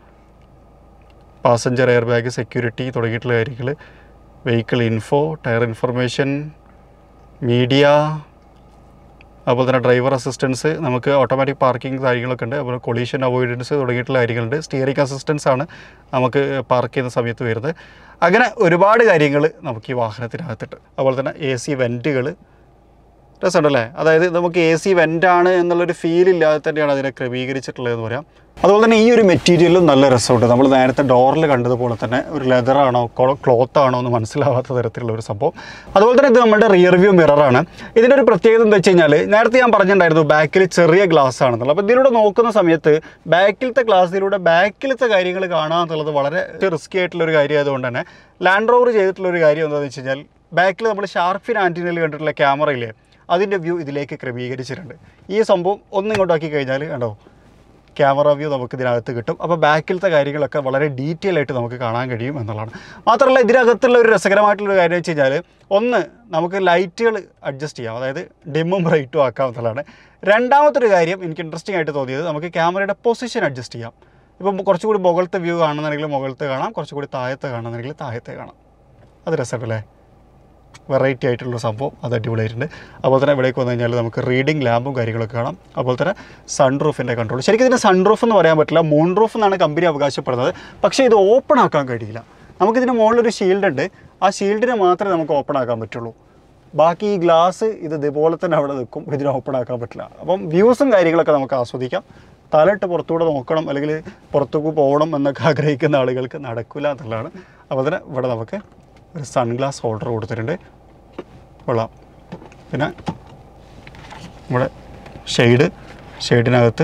പാസഞ്ചർ എയർ ബാഗ് സെക്യൂരിറ്റി തുടങ്ങിയിട്ടുള്ള കാര്യങ്ങൾ vehicle info tyre information media അതുപോലെ തന്നെ ഡ്രൈവർ അസിസ്റ്റൻസ് നമുക്ക് ഓട്ടോമാറ്റിക് പാർക്കിംഗ് കാര്യങ്ങളൊക്കെ ഉണ്ട് അതുപോലെ കൊളീഷൻ അവോയ്ഡൻസ് തുടങ്ങിയിട്ടുള്ള കാര്യങ്ങളുണ്ട് സ്റ്റിയറിംഗ് അസിസ്റ്റൻസ് ആണ് നമുക്ക് പാർക്ക് ചെയ്യുന്ന സമയത്ത് വരുന്നത് അങ്ങനെ ഒരുപാട് കാര്യങ്ങൾ നമുക്ക് ഈ വാഹനത്തിനകത്തിട്ട് അതുപോലെ തന്നെ എ സി വെൻറ്റുകൾ രസമുണ്ടല്ലേ അതായത് നമുക്ക് എ സി വെൻ്റാണ് എന്നുള്ളൊരു ഫീൽ ഇല്ലാതെ തന്നെയാണ് അതിനെ ക്രമീകരിച്ചിട്ടുള്ളതെന്ന് പറയാം അതുപോലെ തന്നെ ഈ ഒരു മെറ്റീരിയലും നല്ല രസമുണ്ട് നമ്മൾ നേരത്തെ ഡോറിൽ കണ്ടതുപോലെ തന്നെ ഒരു ലെതറാണോ ക്ലോത്ത് ആണോ എന്ന് മനസ്സിലാവാത്ത തരത്തിലുള്ള ഒരു സംഭവം അതുപോലെ തന്നെ ഇത് നമ്മുടെ റിയർ വ്യൂ മിററാണ് ഇതിൻ്റെ ഒരു പ്രത്യേകത എന്താ വെച്ച് കഴിഞ്ഞാൽ നേരത്തെ ഞാൻ പറഞ്ഞിട്ടുണ്ടായിരുന്നു ബാക്കിൽ ചെറിയ ഗ്ലാസ് ആണെന്നുള്ളത് അപ്പോൾ ഇതിലൂടെ നോക്കുന്ന സമയത്ത് ബാക്കിലത്തെ ഗ്ലാസ്സിലൂടെ ബാക്കിലത്തെ കാര്യങ്ങൾ കാണുക എന്നുള്ളത് വളരെ റിസ്കി ആയിട്ടുള്ള ഒരു കാര്യം ആയതുകൊണ്ട് തന്നെ ലാൻഡ് റോവർ ചെയ്തിട്ടുള്ള ഒരു കാര്യം എന്താണെന്ന് വെച്ച് കഴിഞ്ഞാൽ ബാക്കിൽ നമ്മൾ ഷാർഫിൻ ആൻറ്റിനയിൽ കണ്ടിട്ടുള്ള ക്യാമറയില്ലേ അതിൻ്റെ വ്യൂ ഇതിലേക്ക് ക്രമീകരിച്ചിട്ടുണ്ട് ഈ സംഭവം ഒന്നിങ്ങോട്ടാക്കി കഴിഞ്ഞാൽ കണ്ടോ ക്യാമറ വ്യൂ നമുക്ക് ഇതിനകത്ത് കിട്ടും അപ്പോൾ ബാക്കിലത്തെ കാര്യങ്ങളൊക്കെ വളരെ ഡീറ്റെയിൽ ആയിട്ട് നമുക്ക് കാണാൻ കഴിയും എന്നുള്ളതാണ് മാത്രമല്ല ഇതിനകത്തുള്ള ഒരു രസകരമായിട്ടുള്ള ഒരു കാര്യം വെച്ച് കഴിഞ്ഞാൽ ഒന്ന് നമുക്ക് ലൈറ്റുകൾ അഡ്ജസ്റ്റ് ചെയ്യാം അതായത് ഡിമ്മും ബ്രൈറ്റും ആക്കാം എന്നുള്ളതാണ് രണ്ടാമത്തെ ഒരു കാര്യം എനിക്ക് ഇൻട്രസ്റ്റിംഗ് ആയിട്ട് തോന്നിയത് നമുക്ക് ക്യാമറയുടെ പൊസിഷൻ അഡ്ജസ്റ്റ് ചെയ്യാം ഇപ്പം കുറച്ചുകൂടി മുകളിലത്തെ വ്യൂ കാണുന്നുണ്ടെങ്കിൽ മുകളിലത്തെ കാണാം കുറച്ചുകൂടി താഴത്തെ കാണുന്നുണ്ടെങ്കിൽ താഴത്തെ കാണാം അത് രസമല്ലേ വെറൈറ്റി ആയിട്ടുള്ള സംഭവം അത് അടിപൊളിയായിട്ടുണ്ട് അതുപോലെ തന്നെ ഇവിടേക്ക് വന്നു കഴിഞ്ഞാൽ നമുക്ക് റീഡിംഗ് ലാമ്പും കാര്യങ്ങളൊക്കെ കാണാം അതുപോലെ തന്നെ സൺ റൂഫിൻ്റെ കൺട്രോൾ ശരിക്കും ഇതിന് സൺ റൂഫ് എന്ന് പറയാൻ പറ്റില്ല മൂൺ റൂഫ് എന്നാണ് കമ്പനി അവകാശപ്പെടുന്നത് പക്ഷേ ഇത് ഓപ്പൺ ആക്കാൻ കഴിയില്ല നമുക്കിതിന് മുകളിലൊരു ഷീൽഡ് ഉണ്ട് ആ ഷീൽഡിനെ മാത്രമേ നമുക്ക് ഓപ്പൺ ആക്കാൻ പറ്റുള്ളൂ ബാക്കി ഈ ഗ്ലാസ് ഇത് ഇതുപോലെ തന്നെ അവിടെ നിൽക്കും ഇതിനെ ഓപ്പൺ ആക്കാൻ പറ്റില്ല അപ്പം വ്യൂസും കാര്യങ്ങളൊക്കെ നമുക്ക് ആസ്വദിക്കാം തലയിട്ട് പുറത്തൂടെ നോക്കണം അല്ലെങ്കിൽ പുറത്തേക്ക് പോകണം എന്നൊക്കെ ആഗ്രഹിക്കുന്ന ആളുകൾക്ക് നടക്കില്ല എന്നുള്ളതാണ് അതുപോലെ തന്നെ ഇവിടെ നമുക്ക് ഒരു സൺഗ്ലാസ് ഹോൾഡർ കൊടുത്തിട്ടുണ്ട് കൊള്ളാം പിന്നെ നമ്മുടെ ഷെയ്ഡ് ഷെയ്ഡിനകത്ത്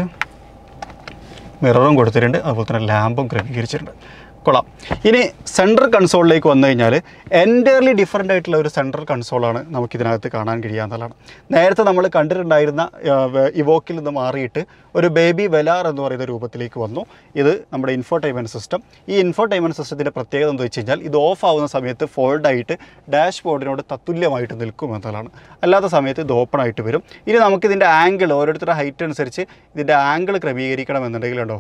മിററും കൊടുത്തിട്ടുണ്ട് അതുപോലെ തന്നെ ലാമ്പും ക്രമീകരിച്ചിട്ടുണ്ട് കൊള്ളാം ഇനി സെൻട്രൽ കൺസോളിലേക്ക് വന്നു കഴിഞ്ഞാൽ എൻറ്റയർലി ഡിഫറെൻ്റ് ആയിട്ടുള്ള ഒരു സെൻട്രൽ കൺസോളാണ് നമുക്കിതിനകത്ത് കാണാൻ കഴിയാന്നുള്ളതാണ് നേരത്തെ നമ്മൾ കണ്ടിട്ടുണ്ടായിരുന്ന ഇവോക്കിൽ നിന്ന് മാറിയിട്ട് ഒരു ബേബി വെലാർ എന്ന് പറയുന്ന രൂപത്തിലേക്ക് വന്നു ഇത് നമ്മുടെ ഇൻഫോടൈൻമെൻറ്റ് സിസ്റ്റം ഈ ഇൻഫോടൈൻമെൻറ്റ് സിസ്റ്റത്തിൻ്റെ പ്രത്യേകത എന്താ വെച്ച് കഴിഞ്ഞാൽ ഇത് ഓഫ് ആവുന്ന സമയത്ത് ഫോൾഡായിട്ട് ഡാഷ് ബോർഡിനോട് തത്തുല്യമായിട്ട് നിൽക്കും എന്നുള്ളതാണ് അല്ലാത്ത സമയത്ത് ഇത് ഓപ്പൺ ആയിട്ട് വരും ഇനി നമുക്കിതിൻ്റെ ആംഗിൾ ഓരോരുത്തരുടെ ഹൈറ്റ് അനുസരിച്ച് ഇതിൻ്റെ ആംഗിൾ ക്രമീകരിക്കണം എന്നുണ്ടെങ്കിൽ ഉണ്ടോ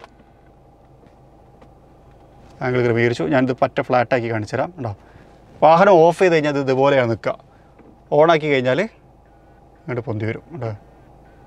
ആംഗിൾ ക്രമീകരിച്ചു ഞാനിത് പറ്റ ഫ്ലാറ്റാക്കി കാണിച്ചു തരാം ഉണ്ടോ വാഹനം ഓഫ് ചെയ്ത് കഴിഞ്ഞാൽ ഇത് ഇതുപോലെയാണ് നിൽക്കുക ഓണാക്കി കഴിഞ്ഞാൽ ഇങ്ങോട്ട് പൊന്തി വരും ഉണ്ടോ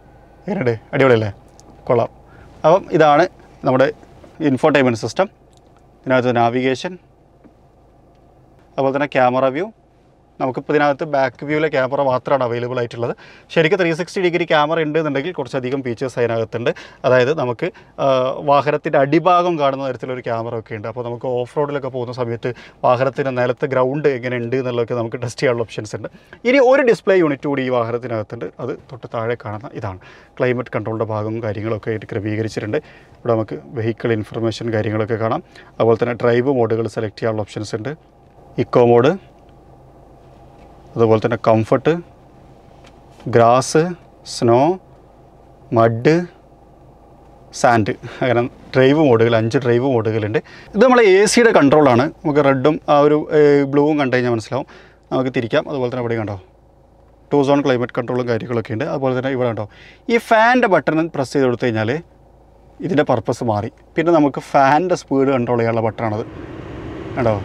എങ്ങനെയുണ്ട് അടിപൊളിയല്ലേ കൊള്ളാം അപ്പം ഇതാണ് നമ്മുടെ ഇൻഫോർടൈൻമെൻറ്റ് സിസ്റ്റം ഇതിനകത്ത് നാവിഗേഷൻ അതുപോലെ തന്നെ ക്യാമറ വ്യൂ നമുക്കിപ്പോൾ ഇതിനകത്ത് ബാക്ക് വ്യൂവിലെ ക്യാമറ മാത്രമാണ് അവൈലബിൾ ആയിട്ടുള്ളത് ശരിക്കും ത്രീ സിക്സ്റ്റി ഡിഗ്രി ക്യാമറ ഉണ്ട് എന്നുണ്ടെങ്കിൽ കുറച്ചധികം ഫീച്ചേഴ്സ് അതിനകത്തുണ്ട് അതായത് നമുക്ക് ആ, വാഹനത്തിൻ്റെ അടിഭാഗം കാണുന്ന തരത്തിലൊരു ക്യാമറ ഒക്കെ ഉണ്ട് അപ്പോൾ നമുക്ക് ഓഫ് റോഡിലൊക്കെ പോകുന്ന സമയത്ത് വാഹനത്തിൻ്റെ നിലത്ത് ഗ്രൗണ്ട് എങ്ങനെ ഉണ്ട് എന്നുള്ളതൊക്കെ നമുക്ക് ടെസ്റ്റ് ചെയ്യാനുള്ള ഓപ്ഷൻസ് ഉണ്ട് ഇനി ഒരു ഡിസ്പ്ലേ യൂണിറ്റ് കൂടി ഈ വാഹനത്തിനകത്തുണ്ട് അത് തൊട്ട് താഴെ കാണുന്ന ഇതാണ് ക്ലൈമറ്റ് കൺട്രോളിൻ്റെ ഭാഗവും കാര്യങ്ങളൊക്കെ ആയിട്ട് ക്രമീകരിച്ചിട്ടുണ്ട് ഇവിടെ നമുക്ക് വെഹിക്കിൾ ഇൻഫർമേഷൻ കാര്യങ്ങളൊക്കെ കാണാം അതുപോലെ തന്നെ ഡ്രൈവ് മോഡുകൾ സെലക്ട് ചെയ്യാനുള്ള ഓപ്ഷൻസ് ഉണ്ട് ഇക്കോ മോഡ് അതുപോലെ തന്നെ comfort grass snow mud sand അങ്ങനെ ഡ്രൈവ് മോഡുകൾ അഞ്ച് ഡ്രൈവ് മോഡുകളുണ്ട് ഇത് നമ്മളെ എ സിയുടെ കൺട്രോളാണ് നമുക്ക് റെഡും ആ ഒരു ബ്ലൂവും കണ്ടു കഴിഞ്ഞാൽ മനസ്സിലാവും നമുക്ക് തിരിക്കാം അതുപോലെ തന്നെ ഇവിടെ കണ്ടോ ടു സോൺ ക്ലൈമറ്റ് കൺട്രോളും കാര്യങ്ങളൊക്കെ ഉണ്ട് അതുപോലെ തന്നെ ഇവിടെ കണ്ടോ ഈ ഫാനിൻ്റെ ബട്ടൺ പ്രസ് ചെയ്ത് കൊടുത്തു കഴിഞ്ഞാൽ ഇതിൻ്റെ പർപ്പസ് മാറി പിന്നെ നമുക്ക് ഫാനിൻ്റെ സ്പീഡ് കൺട്രോൾ ചെയ്യാനുള്ള ബട്ടണാണത് കണ്ടോ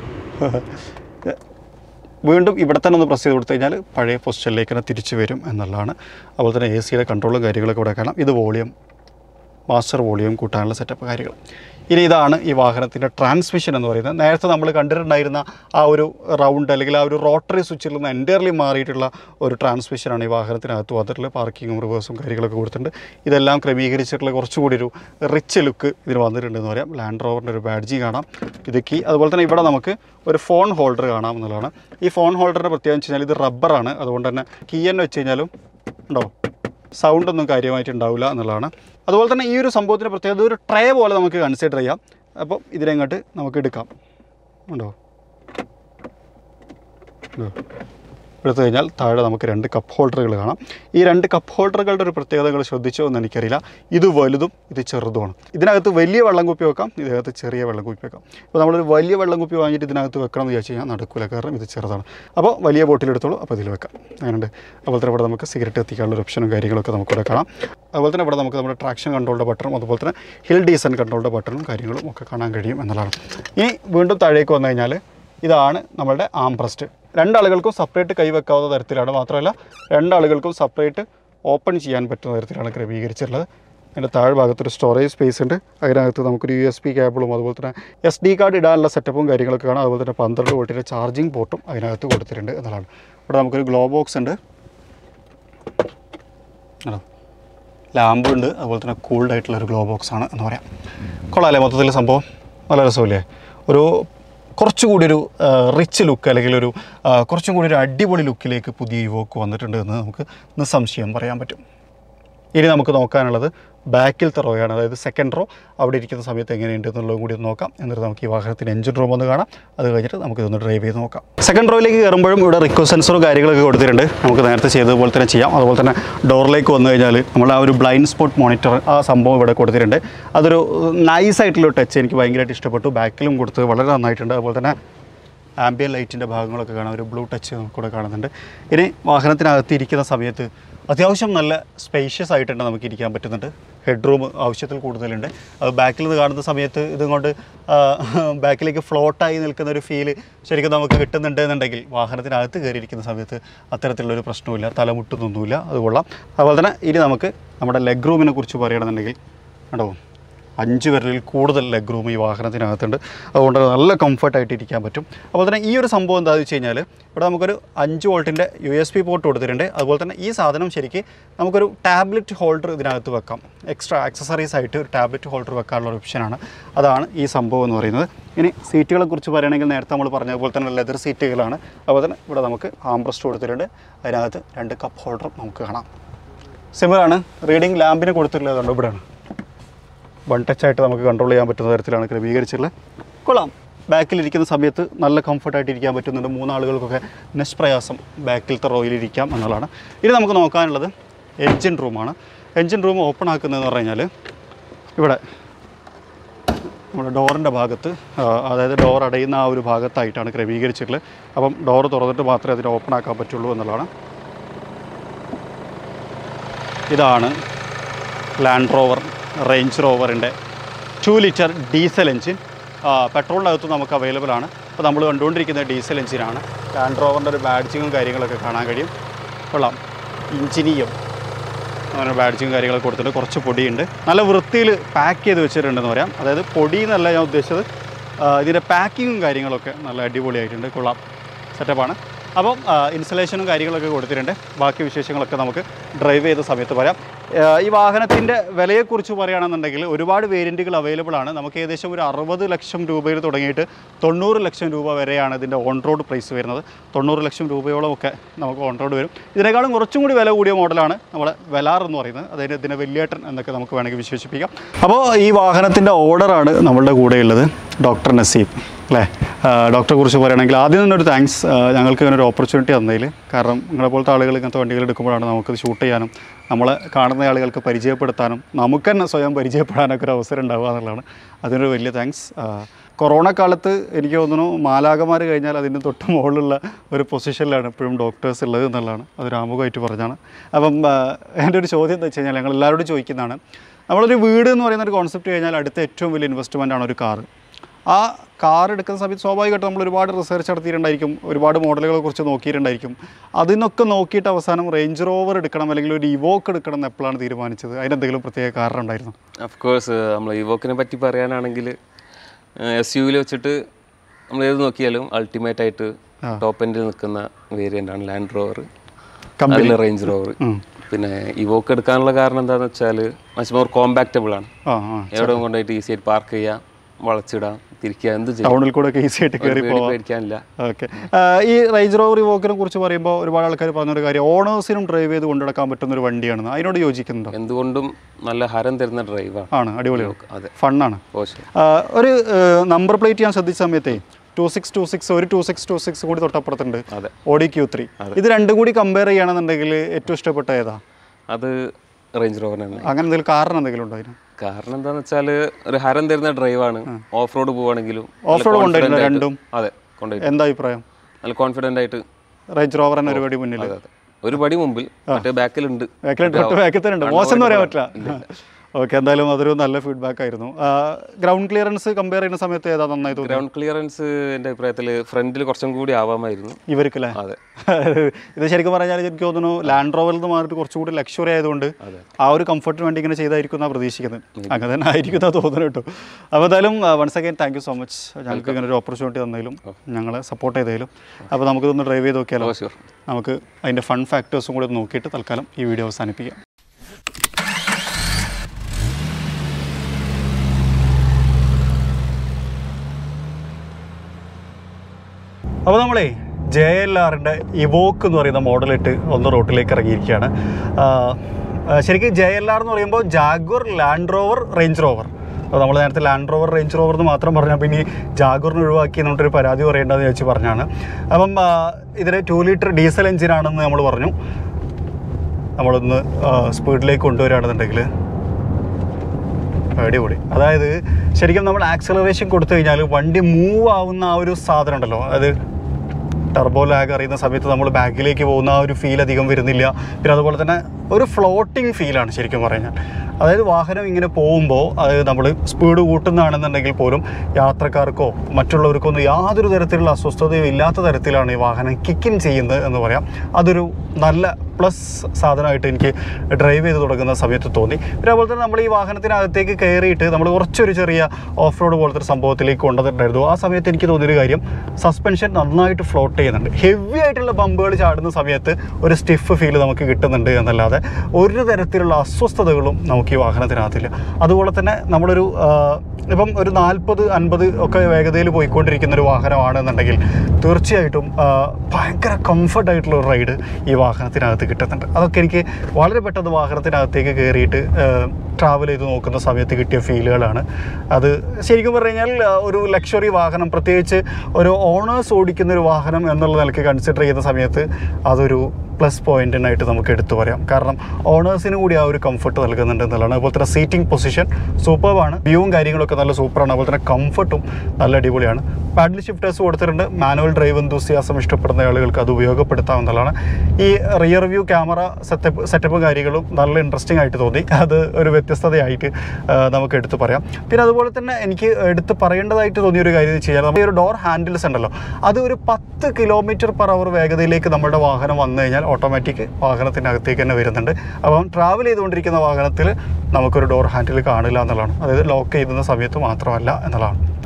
വീണ്ടും ഇവിടെ തന്നെ ഒന്ന് പ്രസ് ചെയ്ത് കൊടുത്തു കഴിഞ്ഞാൽ പഴയ പൊസിഷനിലേക്ക് തന്നെ തിരിച്ചു വരും എന്നുള്ളതാണ് അതുപോലെ തന്നെ എ സിയുടെ കൺട്രോളും കാര്യങ്ങളൊക്കെ ഇവിടെ കാണാം ഇത് വോളിയം മാസ്റ്റർ വോളിയം കൂട്ടാനുള്ള സെറ്റപ്പ് കാര്യങ്ങൾ ഇനി ഇതാണ് ഈ വാഹനത്തിൻ്റെ ട്രാൻസ്മിഷൻ എന്ന് പറയുന്നത് നേരത്തെ നമ്മൾ കണ്ടിട്ടുണ്ടായിരുന്ന ആ ഒരു റൗണ്ട് അല്ലെങ്കിൽ ആ ഒരു റോട്ടറി സ്വിച്ചിൽ നിന്ന് എൻറ്റയർലി മാറിയിട്ടുള്ള ഒരു ട്രാൻസ്മിഷനാണ് ഈ വാഹനത്തിനകത്ത് വന്നിട്ടുള്ളത് പാർക്കിങ്ങും റിവേഴ്സും കാര്യങ്ങളൊക്കെ കൊടുത്തിട്ടുണ്ട് ഇതെല്ലാം ക്രമീകരിച്ചിട്ടുള്ള കുറച്ചുകൂടി ഒരു റിച്ച് ലുക്ക് ഇതിന് വന്നിട്ടുണ്ടെന്ന് പറയാം ലാൻഡ് റോവറിൻ്റെ ഒരു ബാഡ്ജി കാണാം ഇത് കീ അതുപോലെ തന്നെ ഇവിടെ നമുക്ക് ഒരു ഫോൺ ഹോൾഡർ കാണാം എന്നുള്ളതാണ് ഈ ഫോൺ ഹോൾഡറിൻ്റെ പ്രത്യേകത വെച്ച് കഴിഞ്ഞാൽ ഇത് റബ്ബറാണ് അതുകൊണ്ട് തന്നെ കീ എന്ന് വെച്ച് കഴിഞ്ഞാലും ഉണ്ടോ സൗണ്ട് ഒന്നും കാര്യമായിട്ട് ഉണ്ടാവില്ല എന്നുള്ളതാണ് അതുപോലെ തന്നെ ഈ ഒരു സംഭവത്തിൻ്റെ പ്രത്യേകത ഒരു ട്രേ പോലെ നമുക്ക് കൺസിഡർ ചെയ്യാം അപ്പോൾ ഇതിനെങ്ങോട്ട് നമുക്ക് എടുക്കാം ഉണ്ടോ ഉണ്ടോ? എടുത്തു കഴിഞ്ഞാൽ താഴെ നമുക്ക് രണ്ട് കപ്പ് ഹോൾഡറുകൾ കാണാം ഈ രണ്ട് കപ്പ് ഹോൾഡറുകളുടെ ഒരു പ്രത്യേകതകൾ ശ്രദ്ധിച്ചോ എന്ന് എനിക്കറിയില്ല ഇത് വലുതും ഇത് ചെറുതുമാണ് ഇതിനകത്ത് വലിയ വെള്ളം കുപ്പി വെക്കാം ഇതിനകത്ത് ചെറിയ വെള്ളം കുപ്പി വെക്കാം അപ്പോൾ നമ്മളൊരു വലിയ വെള്ളം കുപ്പി വാങ്ങിയിട്ട് ഇതിനകത്ത് വെക്കണം എന്ന് വിചാരിച്ചു കഴിഞ്ഞാൽ നടക്കില്ല കാരണം ഇത് ചെറുതാണ് അപ്പോൾ വലിയ ബോട്ടിൽ എടുത്തോളൂ അപ്പോൾ ഇതിൽ വെക്കാം അങ്ങനെയുണ്ട് അതുപോലെ തന്നെ ഇവിടെ നമുക്ക് സിഗരറ്റ് എത്തിക്കാനുള്ള ഒരു ഓപ്ഷനും കാര്യങ്ങളൊക്കെ നമുക്കിവിടെ കാണാം അതുപോലെ തന്നെ ഇവിടെ നമുക്ക് നമ്മുടെ ട്രാക്ഷൻ കൺട്രോളിൻ്റെ ബട്ടണും അതുപോലെ തന്നെ ഹിൽ ഡീസൻ കൺട്രോളിൻ്റെ ബട്ടണും കാര്യങ്ങളും ഒക്കെ കാണാൻ കഴിയും എന്നുള്ളതാണ് ഇനി വീണ്ടും താഴേക്ക് വന്നു കഴിഞ്ഞാൽ ഇതാണ് നമ്മളുടെ ആംബ്രസ്റ്റ് രണ്ടാളുകൾക്കും സെപ്പറേറ്റ് കൈവെക്കാവുന്ന തരത്തിലാണ് മാത്രമല്ല രണ്ടാളുകൾക്കും സെപ്പറേറ്റ് ഓപ്പൺ ചെയ്യാൻ പറ്റുന്ന തരത്തിലാണ് ക്രമീകരിച്ചിട്ടുള്ളത് അതിൻ്റെ താഴ്ഭാഗത്തൊരു സ്റ്റോറേജ് സ്പേസ് ഉണ്ട് അതിനകത്ത് നമുക്കൊരു യു എസ് പി കേബിളും അതുപോലെ തന്നെ എസ് ഡി കാർഡ് ഇടാനുള്ള സെറ്റപ്പും കാര്യങ്ങളൊക്കെ കാണാം അതുപോലെ തന്നെ പന്ത്രണ്ട് വോട്ടിൻ്റെ ചാർജിങ് പോർട്ടും അതിനകത്ത് കൊടുത്തിട്ടുണ്ട് എന്നുള്ളതാണ് ഇവിടെ നമുക്കൊരു ഗ്ലോ ബോക്സ് ഉണ്ട് ആണോ ലാമ്പ് ഉണ്ട് അതുപോലെ തന്നെ കൂൾഡ് ആയിട്ടുള്ള ഒരു ഗ്ലോ ബോക്സ് ആണ് എന്ന് പറയാം കൊള്ളാമല്ലേ മൊത്തത്തിൽ സംഭവം നല്ല രസമില്ലേ ഒരു കുറച്ചുകൂടി ഒരു റിച്ച് ലുക്ക് അല്ലെങ്കിൽ ഒരു ആ, കുറച്ചും കൂടി ഒരു അടിപൊളി ലുക്കിലേക്ക് പുതിയ യുവക്ക് വന്നിട്ടുണ്ട് എന്ന് നമുക്ക് നിസ്സംശയം പറയാൻ പറ്റും ഇനി നമുക്ക് നോക്കാനുള്ളത് ബാക്കിലത്തെ റോയാണ് അതായത് സെക്കൻഡ് റോ അവിടെ ഇരിക്കുന്ന സമയത്ത് എങ്ങനെയുണ്ട് എന്നുള്ളതും കൂടി ഒന്ന് നോക്കാം എന്നിട്ട് നമുക്ക് ഈ വാഹനത്തിൻ്റെ എഞ്ചിൻ റൂം ഒന്ന് കാണാം അത് കഴിഞ്ഞിട്ട് നമുക്ക് ഇതൊന്ന് ഡ്രൈവ് ചെയ്ത് നോക്കാം സെക്കൻഡ് റോയിലേക്ക് കയറുമ്പോഴും ഇവിടെ റിക്കോ സെൻസറും കാര്യങ്ങളൊക്കെ കൊടുത്തിട്ടുണ്ട് നമുക്ക് നേരത്തെ ചെയ്തതുപോലെ തന്നെ ചെയ്യാം അതുപോലെ തന്നെ ഡോറിലേക്ക് വന്നു കഴിഞ്ഞാൽ നമ്മൾ ആ ഒരു ബ്ലൈൻഡ് സ്പോട്ട് മോണിറ്റർ ആ സംഭവം ഇവിടെ കൊടുത്തിട്ടുണ്ട് അതൊരു നൈസ് ആയിട്ടുള്ള ടച്ച് എനിക്ക് ഭയങ്കരമായിട്ട് ഇഷ്ടപ്പെട്ടു ബാക്കിലും കൊടുത്ത് വളരെ നന്നായിട്ടുണ്ട് അതുപോലെ തന്നെ ആംബിയൻ ലൈറ്റിൻ്റെ ഭാഗങ്ങളൊക്കെ കാണാം ഒരു ബ്ലൂ ടച്ച് കൂടെ കാണുന്നുണ്ട് ഇനി വാഹനത്തിനകത്ത് ഇരിക്കുന്ന സമയത്ത് അത്യാവശ്യം നല്ല സ്പേഷ്യസ് ആയിട്ടുണ്ട് നമുക്ക് ഇരിക്കാൻ പറ്റുന്നുണ്ട് ഹെഡ് റൂം ആവശ്യത്തിൽ കൂടുതലുണ്ട് അത് ബാക്കിൽ നിന്ന് കാണുന്ന സമയത്ത് ഇതുകൊണ്ട് ബാക്കിലേക്ക് ഫ്ലോട്ടായി നിൽക്കുന്ന ഒരു ഫീല് ശരിക്കും നമുക്ക് കിട്ടുന്നുണ്ട് എന്നുണ്ടെങ്കിൽ വാഹനത്തിനകത്ത് കയറിയിരിക്കുന്ന സമയത്ത് അത്തരത്തിലുള്ളൊരു പ്രശ്നമില്ല തലമുട്ടുന്നൊന്നുമില്ല അത് കൊള്ളാം അതുപോലെ തന്നെ ഇനി നമുക്ക് നമ്മുടെ ലെഗ് റൂമിനെ കുറിച്ച് പറയുകയാണെന്നുണ്ടെങ്കിൽ കണ്ടോ അഞ്ച് പേരിൽ കൂടുതൽ ലെഗ് റൂം ഈ വാഹനത്തിനകത്തുണ്ട് അതുകൊണ്ട് നല്ല കംഫർട്ടായിട്ട് ഇരിക്കാൻ പറ്റും അതുപോലെ തന്നെ ഈ ഒരു സംഭവം എന്താണെന്ന് വെച്ച് കഴിഞ്ഞാൽ ഇവിടെ നമുക്കൊരു അഞ്ച് വോൾട്ടിൻ്റെ യു എസ് പി പോർട്ട് കൊടുത്തിട്ടുണ്ട് അതുപോലെ തന്നെ ഈ സാധനം ശരിക്ക് നമുക്കൊരു ടാബ്ലറ്റ് ഹോൾഡർ ഇതിനകത്ത് വെക്കാം എക്സ്ട്രാ ആക്സസറീസ് ആയിട്ട് ഒരു ടാബ്ലറ്റ് ഹോൾഡർ വെക്കാനുള്ള ഒരു ഓപ്ഷനാണ് അതാണ് ഈ സംഭവം എന്ന് പറയുന്നത് ഇനി സീറ്റുകളെ കുറിച്ച് പറയുകയാണെങ്കിൽ നേരത്തെ നമ്മൾ പറഞ്ഞതുപോലെ തന്നെ ലെതർ സീറ്റുകളാണ് അതുപോലെ തന്നെ ഇവിടെ നമുക്ക് ആംബ്രസ്റ്റ് കൊടുത്തിട്ടുണ്ട് അതിനകത്ത് രണ്ട് കപ്പ് ഹോൾഡറും നമുക്ക് കാണാം സിമിലാണ് റീഡിംഗ് ലാമ്പിന് കൊടുത്തിട്ടുള്ളതുണ്ട് ഇവിടെയാണ് വൺ ടച്ച് ആയിട്ട് നമുക്ക് കൺട്രോൾ ചെയ്യാൻ പറ്റുന്ന തരത്തിലാണ് ക്രമീകരിച്ചിട്ടുള്ളത് കൊള്ളാം ബാക്കിലിരിക്കുന്ന സമയത്ത് നല്ല കംഫർട്ടായിട്ട് ഇരിക്കാൻ പറ്റുന്നുണ്ട് മൂന്നാളുകൾക്കൊക്കെ നിഷ്പ്രയാസം ബാക്കിലത്തെ റോയിലിരിക്കാം എന്നുള്ളതാണ് ഇനി നമുക്ക് നോക്കാനുള്ളത് എൻജിൻ റൂമാണ് എൻജിൻ റൂം ഓപ്പൺ ആക്കുന്നതെന്ന് പറഞ്ഞു കഴിഞ്ഞാൽ ഇവിടെ നമ്മുടെ ഡോറിൻ്റെ ഭാഗത്ത് ആ, അതായത് ഡോർ അടയുന്ന ആ ഒരു ഭാഗത്തായിട്ടാണ് ക്രമീകരിച്ചിട്ടുള്ളത് അപ്പം ഡോർ തുറന്നിട്ട് മാത്രമേ അതിനെ ഓപ്പൺ ആക്കാൻ പറ്റുള്ളൂ എന്നുള്ളതാണ് ഇതാണ് ലാൻഡ് റോവർ റേഞ്ച് റോവറിൻ്റെ ടു ലിറ്റർ ഡീസൽ എഞ്ചിൻ പെട്രോളിൻ്റെ അകത്ത് നമുക്ക് അവൈലബിൾ ആണ് അപ്പോൾ നമ്മൾ കണ്ടുകൊണ്ടിരിക്കുന്ന ഡീസൽ എഞ്ചിനാണ് ലാൻഡ് റോവറിൻ്റെ ഒരു ബാഡ്ജിങ്ങും കാര്യങ്ങളൊക്കെ കാണാൻ കഴിയും കൊള്ളാം ഇഞ്ചിനിയം അങ്ങനെ ബാഡ്ജിങ്ങും കാര്യങ്ങളൊക്കെ കൊടുത്തിട്ട് കുറച്ച് പൊടിയുണ്ട് നല്ല വൃത്തിയിൽ പാക്ക് ചെയ്ത് വെച്ചിട്ടുണ്ടെന്ന് പറയാം അതായത് പൊടി എന്നല്ല ഞാൻ ഉദ്ദേശിച്ചത് ആ, ഇതിൻ്റെ പാക്കിങ്ങും കാര്യങ്ങളൊക്കെ നല്ല അടിപൊളിയായിട്ടുണ്ട് കൊള്ളാം സെറ്റപ്പാണ് അപ്പം ഇൻസ്റ്റലേഷനും കാര്യങ്ങളൊക്കെ കൊടുത്തിട്ടുണ്ട് ബാക്കി വിശേഷങ്ങളൊക്കെ നമുക്ക് ഡ്രൈവ് ചെയ്ത സമയത്ത് പറയാം ആ, ഈ വാഹനത്തിൻ്റെ വിലയെക്കുറിച്ച് പറയുകയാണെന്നുണ്ടെങ്കിൽ ഒരുപാട് വേരിയൻറ്റുകൾ അവൈലബിൾ ആണ് നമുക്ക് ഏകദേശം ഒരു അറുപത് ലക്ഷം രൂപയിൽ തുടങ്ങിയിട്ട് തൊണ്ണൂറ് ലക്ഷം രൂപ വരെയാണ് ഇതിൻ്റെ ഓൺ റോഡ് പ്രൈസ് വരുന്നത് തൊണ്ണൂറ് ലക്ഷം രൂപയോളം ഒക്കെ നമുക്ക് ഓൺ റോഡ് വരും ഇതിനേക്കാളും കുറച്ചും കൂടി വില കൂടിയ മോഡലാണ് നമ്മുടെ വെലാർ എന്ന് പറയുന്നത് അതായത് ഇതിൻ്റെ വലിയേട്ടൻ എന്നൊക്കെ നമുക്ക് വേണമെങ്കിൽ വിശേഷിപ്പിക്കാം അപ്പോൾ ഈ വാഹനത്തിൻ്റെ ഓർഡറാണ് നമ്മളുടെ കൂടെയുള്ളത് ഡോക്ടർ നസീം അല്ലേ ഡോക്ടറെ കുറിച്ച് പറയുകയാണെങ്കിൽ ആദ്യം തന്നെ ഒരു താങ്ക്സ് ഞങ്ങൾക്ക് ഇങ്ങനെ ഒരു ഓപ്പർച്യൂണിറ്റി തന്നതിൽ കാരണം നിങ്ങളെ പോലത്തെ ആളുകൾ ഇങ്ങനത്തെ വണ്ടികൾ എടുക്കുമ്പോഴാണ് നമുക്കത് ഷൂട്ട് ചെയ്യാനും നമ്മളെ കാണുന്ന ആളുകൾക്ക് പരിചയപ്പെടുത്താനും നമുക്ക് തന്നെ സ്വയം പരിചയപ്പെടാനൊക്കെ ഒരു അവസരം ഉണ്ടാവുക എന്നുള്ളതാണ് അതിനൊരു വലിയ താങ്ക്സ് കൊറോണ കാലത്ത് എനിക്ക് തോന്നുന്നു മാലാകമാർ കഴിഞ്ഞാൽ അതിന് തൊട്ട് മുകളിലുള്ള ഒരു പൊസിഷനിലാണ് ഇപ്പോഴും ഡോക്ടേഴ്സ് ഉള്ളത് എന്നുള്ളതാണ് അതൊരു ആമുഖമായിട്ട് പറഞ്ഞാണ് അപ്പം ആ, എൻ്റെ ഒരു ചോദ്യം എന്താ വെച്ച് കഴിഞ്ഞാൽ ഞങ്ങൾ എല്ലാവരോടും ചോദിക്കുന്നതാണ് നമ്മളൊരു വീട് എന്ന് പറയുന്ന ഒരു കോൺസെപ്റ്റ് കഴിഞ്ഞാൽ അടുത്ത ഏറ്റവും വലിയ ഇൻവെസ്റ്റ്മെൻ്റ് ആണ് ഒരു കാറ് ആ കാർ എടുക്കുന്ന സമയത്ത് സ്വാഭാവികമായിട്ടും നമ്മൾ ഒരുപാട് റിസർച്ച് നടത്തിയിട്ടുണ്ടായിരിക്കും ഒരുപാട് മോഡലുകളെ കുറിച്ച് നോക്കിയിട്ടുണ്ടായിരിക്കും അതിനൊക്കെ നോക്കിയിട്ട് അവസാനം റേഞ്ച് റോവർ എടുക്കണം അല്ലെങ്കിൽ ഒരു ഇവോക്ക് എടുക്കണം എന്ന് എപ്പോഴാണ് തീരുമാനിച്ചത് അതിനെന്തെങ്കിലും പ്രത്യേക കാരണം ഉണ്ടായിരുന്നു ഓഫ് കോഴ്സ് നമ്മൾ ഇവോക്കിനെ പറ്റി പറയാനാണെങ്കിൽ എസ് യുവിൽ വെച്ചിട്ട് നമ്മൾ ഏത് നോക്കിയാലും അൾട്ടിമേറ്റ് ആയിട്ട് ടോപ്പ് എൻഡിൽ നിൽക്കുന്ന വേരിയൻ്റ് ആണ് ലാൻഡ് റോവർ അതിൽ റേഞ്ച് റോവർ പിന്നെ ഇവോക്ക് എടുക്കാനുള്ള കാരണം എന്താണെന്ന് വെച്ചാൽ മച്ച് മോർ കോമ്പാക്റ്റബിൾ ആണ് ആ ആ എവിടെ കൊണ്ടുപോയിട്ട് ഈസി ആയിട്ട് പാർക്ക് ചെയ്യാം വളച്ചിടാം തിരിക്കുക എന്ത് ചെയ്യാം ടൗണിൽ കൂടെ ഒക്കെ ഈസി ആയിട്ട് കയറി പേടി പേടിക്കാനില്ല ഓക്കെ ഈ റേഞ്ച് റോവർ ഇവോക്കിനെ കുറിച്ച് പറയുമ്പോൾ ഒരുപാട് ആൾക്കാർ പറഞ്ഞൊരു കാര്യം ഓണേഴ്സിനും ഡ്രൈവ് ചെയ്ത് കൊണ്ടുനടക്കാൻ പറ്റുന്ന ഒരു വണ്ടിയാണെന്ന് അതിനോട് യോജിക്കുന്നുണ്ടോ എന്തുകൊണ്ടും നല്ല ഹരം തരുന്ന ഡ്രൈവാണ് ആണ് അടിപൊളിയാണ് അതെ ഫണ്ണാണ് പോസ്റ്റ് ആ, ഒരു നമ്പർ പ്ലേറ്റ് ഞാൻ ശ്രദ്ധിച്ച സമയത്തേ ടു സിക്സ് ടു സിക്സ് ഒരു ടു സിക്സ് ടു സിക്സ് കൂടി തൊട്ടപ്പുറത്തുണ്ട് അതെ ഓഡി ക്യൂ ത്രീ ഇത് രണ്ടും കൂടി കമ്പയർ ചെയ്യുകയാണെന്നുണ്ടെങ്കിൽ ഏറ്റവും ഇഷ്ടപ്പെട്ട ഏതാ അത് റേഞ്ച് റോവറാണ് അങ്ങനെ എന്തെങ്കിലും കാരണം എന്തെങ്കിലും ഉണ്ടോ അതിന് കാരണം എന്താന്ന് വെച്ചാൽ ഒരു ഹരം തരുന്ന ഡ്രൈവാണ് ഓഫ് റോഡ് പോവാണെങ്കിലും ഓഫ് റോഡ് കൊണ്ടുവരുന്നത് രണ്ടും അതെ കൊണ്ടുപോയി എന്താ അഭിപ്രായം നല്ല കോൺഫിഡൻ്റ് ആയിട്ട് റേഞ്ച് റോവർ തന്നെ ഒരുപടി മുന്നിൽ അതെ അതെ ഒരു പടി മുമ്പിൽ മറ്റേ ബാക്കിലുണ്ട് ബാക്കിൽ തൊട്ട് ബാക്കിൽ തന്നെ ഉണ്ട് മോശം എന്ന് പറയാൻ പറ്റില്ല ഓക്കെ എന്തായാലും അതൊരു നല്ല ഫീഡ്ബാക്ക് ആയിരുന്നു ഗ്രൗണ്ട് ക്ലിയറൻസ് കമ്പയർ ചെയ്യുന്ന സമയത്ത് ഏതാ നന്നായി തോന്നി ഗ്രൗണ്ട് ക്ലിയറൻസ് എൻ്റെ അഭിപ്രായത്തിൽ ഫ്രണ്ടിൽ കുറച്ചും കൂടി ആവാമായിരുന്നു ഇവർക്കല്ലേ അതെ ഇത് ശരിക്കും പറഞ്ഞാൽ എനിക്ക് തോന്നുന്നു ലാൻഡ് റോവറിൽ നിന്ന് മാറിയിട്ട് കുറച്ചുകൂടി ലക്ഷറി ആയതുകൊണ്ട് ആ ഒരു കംഫർട്ടിന് വേണ്ടി ഇങ്ങനെ ചെയ്തായിരിക്കും എന്നാണ് പ്രതീക്ഷിക്കുന്നത് അങ്ങനെ തന്നെ ആയിരിക്കും എന്നാ തോന്നുന്നു കേട്ടോ അപ്പോൾ എന്തായാലും once again thank you so much ഞങ്ങൾക്ക് ഇങ്ങനെ ഒരു ഓപ്പർച്യൂണിറ്റി തന്നതിലും ഞങ്ങളെ സപ്പോർട്ട് ചെയ്തതിലും അപ്പോൾ നമുക്കിതൊന്ന് ഡ്രൈവ് ചെയ്ത് നോക്കിയാലോ ഓ ഷുവർ നമുക്ക് അതിൻ്റെ ഫൺ ഫാക്ടേഴ്സും കൂടി ഒന്ന് നോക്കിയിട്ട് തൽക്കാലം ഈ വീഡിയോ അവസാനിപ്പിക്കാം അപ്പോൾ നമ്മളേ ജെ എൽ ആറിൻ്റെ ഇവോക്ക് എന്ന് പറയുന്ന മോഡലിട്ട് ഒന്ന് റോട്ടിലേക്ക് ഇറങ്ങിയിരിക്കുകയാണ് ആ, ആ, ശരിക്കും ജെ എൽ ആർ എന്ന് പറയുമ്പോൾ Jaguar Land Rover Range Rover അപ്പോൾ നമ്മൾ നേരത്തെ ലാൻഡ് റോവർ റേഞ്ച് റോവർ എന്ന് മാത്രം പറഞ്ഞാൽ പിന്നെ ഈ ജാഗ്വറിന് ഒഴിവാക്കി എന്നിട്ടൊരു പരാതി പറയേണ്ടതെന്ന് ചോദിച്ച് പറഞ്ഞാണ് അപ്പം ആ, ഇതിന് ടു ലിറ്റർ ഡീസൽ എഞ്ചിനാണെന്ന് നമ്മൾ പറഞ്ഞു നമ്മളൊന്ന് സ്പീഡിലേക്ക് കൊണ്ടുവരികയാണെന്നുണ്ടെങ്കിൽ അടിപൊളി അതായത് ശരിക്കും നമ്മൾ ആക്സലറേഷൻ കൊടുത്തു കഴിഞ്ഞാൽ വണ്ടി മൂവ് ആവുന്ന ആ ഒരു സാധനം ഉണ്ടല്ലോ അതായത് ടർബോ ലാഗ് അറിയുന്ന സമയത്ത് നമ്മൾ ബാക്കിലേക്ക് പോകുന്ന ആ ഒരു ഫീൽ അധികം വരുന്നില്ല പിന്നെ അതുപോലെ തന്നെ ഒരു ഫ്ലോട്ടിംഗ് ഫീലാണ് ശരിക്കും പറഞ്ഞാൽ അതായത് വാഹനം ഇങ്ങനെ പോകുമ്പോൾ അതായത് നമ്മൾ സ്പീഡ് കൂട്ടുന്നതാണെന്നുണ്ടെങ്കിൽ പോലും യാത്രക്കാർക്കോ മറ്റുള്ളവർക്കോ ഒന്നും യാതൊരു തരത്തിലുള്ള അസ്വസ്ഥതയും ഇല്ലാത്ത തരത്തിലാണ് ഈ വാഹനം കിക്കിൻ ചെയ്യുന്നത് എന്ന് പറയാം അതൊരു നല്ല പ്ലസ് സാധനമായിട്ട് എനിക്ക് ഡ്രൈവ് ചെയ്ത് തുടങ്ങുന്ന സമയത്ത് തോന്നി പിന്നെ അതുപോലെ തന്നെ നമ്മൾ ഈ വാഹനത്തിനകത്തേക്ക് കയറിയിട്ട് നമ്മൾ കുറച്ചൊരു ചെറിയ ഓഫ് റോഡ് പോലത്തെ ഒരു സംഭവത്തിലേക്ക് കൊണ്ടുവന്നിട്ടുണ്ടായിരുന്നു ആ സമയത്ത് എനിക്ക് തോന്നിയൊരു കാര്യം സസ്പെൻഷൻ നന്നായിട്ട് ഫ്ലോട്ട് ചെയ്യുന്നുണ്ട് ഹെവി ആയിട്ടുള്ള പമ്പുകൾ ചാടുന്ന സമയത്ത് ഒരു സ്റ്റിഫ് ഫീൽ നമുക്ക് കിട്ടുന്നുണ്ട് എന്നല്ലാതെ ഒരു തരത്തിലുള്ള അസ്വസ്ഥതകളും നമുക്ക് ഈ വാഹനത്തിനകത്തില്ല അതുപോലെ തന്നെ നമ്മളൊരു ആ, ഇപ്പം ഒരു നാൽപ്പത് അൻപത് ഒക്കെ വേഗതയിൽ പോയിക്കൊണ്ടിരിക്കുന്ന ഒരു വാഹനമാണെന്നുണ്ടെങ്കിൽ തീർച്ചയായിട്ടും ആ, ഭയങ്കര കംഫർട്ടായിട്ടുള്ള ഒരു റൈഡ് ഈ വാഹനത്തിനകത്ത് കിട്ടുന്നുണ്ട് അതൊക്കെ എനിക്ക് വളരെ പെട്ടെന്ന് വാഹനത്തിനകത്തേക്ക് കയറിയിട്ട് ട്രാവൽ ചെയ്ത് നോക്കുന്ന സമയത്ത് കിട്ടിയ ഫീലുകളാണ് അത് ശരിക്കും പറഞ്ഞു കഴിഞ്ഞാൽ ആ, ഒരു ലക്ഷറി വാഹനം പ്രത്യേകിച്ച് ഒരു ഓണേഴ്സ് ഓടിക്കുന്ന ഒരു വാഹനം എന്നുള്ള നിലയ്ക്ക് കൺസിഡർ ചെയ്യുന്ന സമയത്ത് അതൊരു പ്ലസ് പോയിന്റിനായിട്ട് നമുക്ക് എടുത്തു പറയാം കാരണം ഓണേഴ്സിന് കൂടി ആ ഒരു കംഫർട്ട് നൽകുന്നുണ്ട് എന്നുള്ളതാണ് അതുപോലെ തന്നെ സീറ്റിംഗ് പൊസിഷൻ സൂപ്പർവാണ് വ്യൂവും കാര്യങ്ങളൊക്കെ നല്ല സൂപ്പറാണ് അതുപോലെ തന്നെ കംഫർട്ടും നല്ല അടിപൊളിയാണ് പാഡൽ ഷിഫ്റ്റേഴ്സ് കൊടുത്തിട്ടുണ്ട് മാനുവൽ ഡ്രൈവ് enthusiasm ഇഷ്ടപ്പെടുന്ന ആളുകൾക്ക് അത് ഉപയോഗപ്പെടുത്താവുന്നതാണ് ഈ റിയർ വ്യൂ ക്യാമറ സെറ്റപ്പ് സെറ്റപ്പും കാര്യങ്ങളും നല്ല ഇൻട്രസ്റ്റിംഗ് ആയിട്ട് തോന്നി അത് ഒരു വ്യത്യസ്തതയായിട്ട് ആ, നമുക്ക് എടുത്ത് പറയാം പിന്നെ അതുപോലെ തന്നെ എനിക്ക് എടുത്ത് പറയേണ്ടതായിട്ട് തോന്നിയ ഒരു കാര്യം എന്ന് വെച്ച് കഴിഞ്ഞാൽ നമ്മുടെ ഈ ഒരു ഡോർ ഹാൻഡിൽസ് ഉണ്ടല്ലോ അത് ഒരു പത്ത് കിലോമീറ്റർ പെർ അവർ വേഗതയിലേക്ക് നമ്മുടെ വാഹനം വന്നു കഴിഞ്ഞാൽ ഓട്ടോമാറ്റിക് വാഹനത്തിൻ്റെ അകത്തേക്ക് തന്നെ വരുന്നുണ്ട് അപ്പം ട്രാവൽ ചെയ്തുകൊണ്ടിരിക്കുന്ന വാഹനത്തിൽ നമുക്കൊരു ഡോർ ഹാൻഡിൽ കാണില്ല എന്നുള്ളതാണ് അതായത് ലോക്ക് ചെയ്യുന്ന സമയത്ത് മാത്രമല്ല എന്നുള്ളതാണ്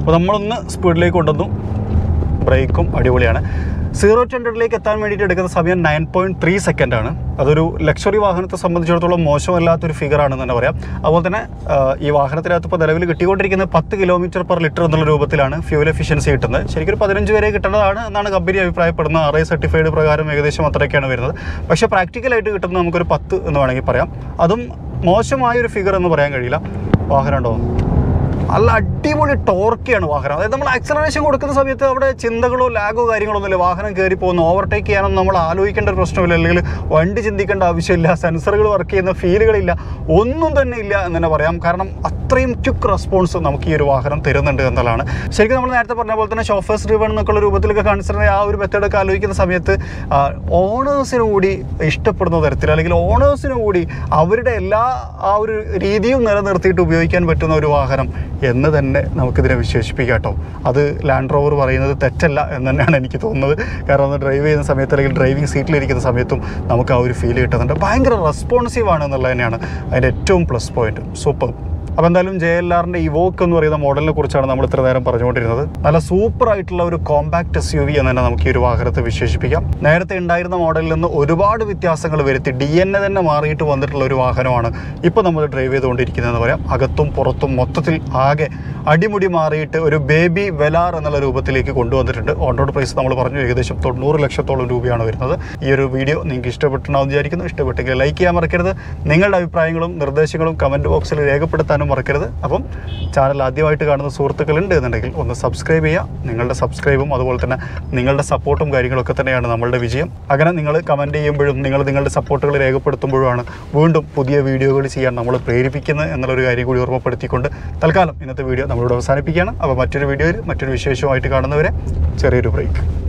അപ്പോൾ നമ്മളൊന്ന് സ്പീഡിലേക്ക് കൊണ്ടുവന്നു ബ്രേക്കും അടിപൊളിയാണ് സീറോ ടു ഹൺഡ്രഡിലേക്ക് എത്താൻ വേണ്ടിയിട്ട് എടുക്കുന്ന സമയം നയൻ പോയിൻറ്റ് ത്രീ സെക്കൻഡാണ് അതൊരു ലക്ഷറി വാഹനത്തെ സംബന്ധിച്ചിടത്തോളം മോശമല്ലാത്തൊരു ഫിഗർ ആണെന്ന് തന്നെ പറയാം അതുപോലെ തന്നെ ആ, ഈ വാഹനത്തിനകത്ത് ഇപ്പോൾ നിലവിൽ കിട്ടിക്കൊണ്ടിരിക്കുന്നത് പത്ത് കിലോമീറ്റർ പെർ ലിറ്റർ എന്നുള്ള രൂപത്തിലാണ് ഫ്യൂൽ എഫിഷ്യൻസി കിട്ടുന്നത് ശരിക്കും ഒരു പതിനഞ്ച് വരെ കിട്ടേണ്ടതാണ് എന്നാണ് കമ്പനി അഭിപ്രായപ്പെടുന്നത് ആർ ഐ സർട്ടിഫൈഡ് പ്രകാരം ഏകദേശം അത്രയൊക്കെയാണ് വരുന്നത് പക്ഷേ പ്രാക്ടിക്കലായിട്ട് കിട്ടുന്നത് നമുക്കൊരു പത്ത് എന്ന് വേണമെങ്കിൽ പറയാം അതും മോശമായൊരു ഫിഗർ എന്ന് പറയാൻ കഴിയില്ല വാഹനം ഉണ്ടോ നല്ല അടിപൊളി ടോർക്കിയാണ് വാഹനം അതായത് നമ്മൾ ആക്സലറേഷൻ കൊടുക്കുന്ന സമയത്ത് അവിടെ ചിന്തകളോ ലാഗോ കാര്യങ്ങളോ ഒന്നുമില്ല വാഹനം കയറി പോകുന്നു ഓവർടേക്ക് ചെയ്യാനൊന്നും നമ്മൾ ആലോചിക്കേണ്ട ഒരു പ്രശ്നമില്ല അല്ലെങ്കിൽ വണ്ടി ചിന്തിക്കേണ്ട ആവശ്യമില്ല സെൻസറുകൾ വർക്ക് ചെയ്യുന്ന ഫീലുകളില്ല ഒന്നും തന്നെ ഇല്ല എന്ന് തന്നെ പറയാം കാരണം അത്രയും ക്വിക്ക് റെസ്പോൺസ് നമുക്ക് ഈ ഒരു വാഹനം തരുന്നുണ്ട് എന്നുള്ളതാണ് ശരിക്കും നമ്മൾ നേരത്തെ പറഞ്ഞ പോലെ തന്നെ ഷോഫേഴ്സ് ഡ്രിവൺ എന്നൊക്കെയുള്ള രൂപത്തിലൊക്കെ കൺസിഡർ ആ ഒരു മെത്തേഡൊക്കെ ആലോചിക്കുന്ന സമയത്ത് ഓണേഴ്സിന് കൂടി ഇഷ്ടപ്പെടുന്ന തരത്തിൽ അല്ലെങ്കിൽ ഓണേഴ്സിന് കൂടി അവരുടെ എല്ലാ ആ ഒരു രീതിയും നിലനിർത്തിയിട്ട് ഉപയോഗിക്കാൻ പറ്റുന്ന ഒരു വാഹനം എന്ന് തന്നെ നമുക്കിതിനെ വിശേഷിപ്പിക്കാം കേട്ടോ അത് ലാൻഡ് റോവർ പറയുന്നത് തെറ്റല്ല എന്ന് തന്നെയാണ് എനിക്ക് തോന്നുന്നത് കാരണം അത് ഡ്രൈവ് ചെയ്യുന്ന സമയത്ത് അല്ലെങ്കിൽ ഡ്രൈവിംഗ് സീറ്റിലിരിക്കുന്ന സമയത്തും നമുക്ക് ആ ഒരു ഫീൽ കിട്ടുന്നുണ്ട് ഭയങ്കര റെസ്പോൺസീവ് ആണ് എന്നുള്ളത് തന്നെയാണ് അതിൻ്റെ ഏറ്റവും പ്ലസ് പോയിന്റ് സൂപ്പർ അപ്പോൾ എന്തായാലും ജെ എൽ ആറിൻ്റെ ഇവോക്ക് എന്ന് പറയുന്ന മോഡലിനെ കുറിച്ചാണ് നമ്മൾ ഇത്ര നേരം പറഞ്ഞുകൊണ്ടിരുന്നത് നല്ല സൂപ്പർ ആയിട്ടുള്ള ഒരു കോമ്പാക്ട് എസ് യു വി എന്ന് തന്നെ നമുക്ക് ഈ ഒരു വാഹനത്തെ വിശേഷിപ്പിക്കാം നേരത്തെ ഉണ്ടായിരുന്ന മോഡലിൽ നിന്ന് ഒരുപാട് വ്യത്യാസങ്ങൾ വരുത്തി ഡി എൻ എ തന്നെ മാറിയിട്ട് വന്നിട്ടുള്ള ഒരു വാഹനമാണ് ഇപ്പോൾ നമ്മൾ ഡ്രൈവ് ചെയ്തുകൊണ്ടിരിക്കുന്നതെന്ന് പറയാം അകത്തും പുറത്തും മൊത്തത്തിൽ ആകെ അടിമുടി മാറിയിട്ട് ഒരു ബേബി വെലാർ എന്നുള്ള രൂപത്തിലേക്ക് കൊണ്ടുവന്നിട്ടുണ്ട് ഓൺ റോഡ് പ്രൈസ് നമ്മൾ പറഞ്ഞു ഏകദേശം തൊണ്ണൂറ് ലക്ഷത്തോളം രൂപയാണ് വരുന്നത് ഈ ഒരു വീഡിയോ നിങ്ങൾക്ക് ഇഷ്ടപ്പെട്ടുണ്ടാവും വിചാരിക്കുന്നു ഇഷ്ടപ്പെട്ടെങ്കിൽ ലൈക്ക് ചെയ്യാൻ മറക്കരുത് നിങ്ങളുടെ അഭിപ്രായങ്ങളും നിർദ്ദേശങ്ങളും കമൻറ്റ് ബോക്സിൽ രേഖപ്പെടുത്താനും മറക്കരുത് അപ്പം ചാനൽ ആദ്യമായിട്ട് കാണുന്ന സുഹൃത്തുക്കളുണ്ട് എന്നുണ്ടെങ്കിൽ ഒന്ന് സബ്സ്ക്രൈബ് ചെയ്യുക നിങ്ങളുടെ സബ്സ്ക്രൈബും അതുപോലെ തന്നെ നിങ്ങളുടെ സപ്പോർട്ടും കാര്യങ്ങളൊക്കെ തന്നെയാണ് നമ്മളുടെ വിജയം അങ്ങനെ നിങ്ങൾ കമൻറ്റ് ചെയ്യുമ്പോഴും നിങ്ങൾ നിങ്ങളുടെ സപ്പോർട്ടുകൾ രേഖപ്പെടുത്തുമ്പോഴുമാണ് വീണ്ടും പുതിയ വീഡിയോകൾ ചെയ്യാൻ നമ്മൾ പ്രേരിപ്പിക്കുന്നത് എന്നുള്ളൊരു കാര്യം കൂടി ഓർമ്മപ്പെടുത്തിക്കൊണ്ട് തൽക്കാലം ഇന്നത്തെ വീഡിയോ നമ്മളിവിടെ അവസാനിപ്പിക്കുകയാണ് അപ്പോൾ മറ്റൊരു വീഡിയോയിൽ മറ്റൊരു വിശേഷമായിട്ട് കാണുന്നവരെ ചെറിയൊരു ബ്രേക്ക്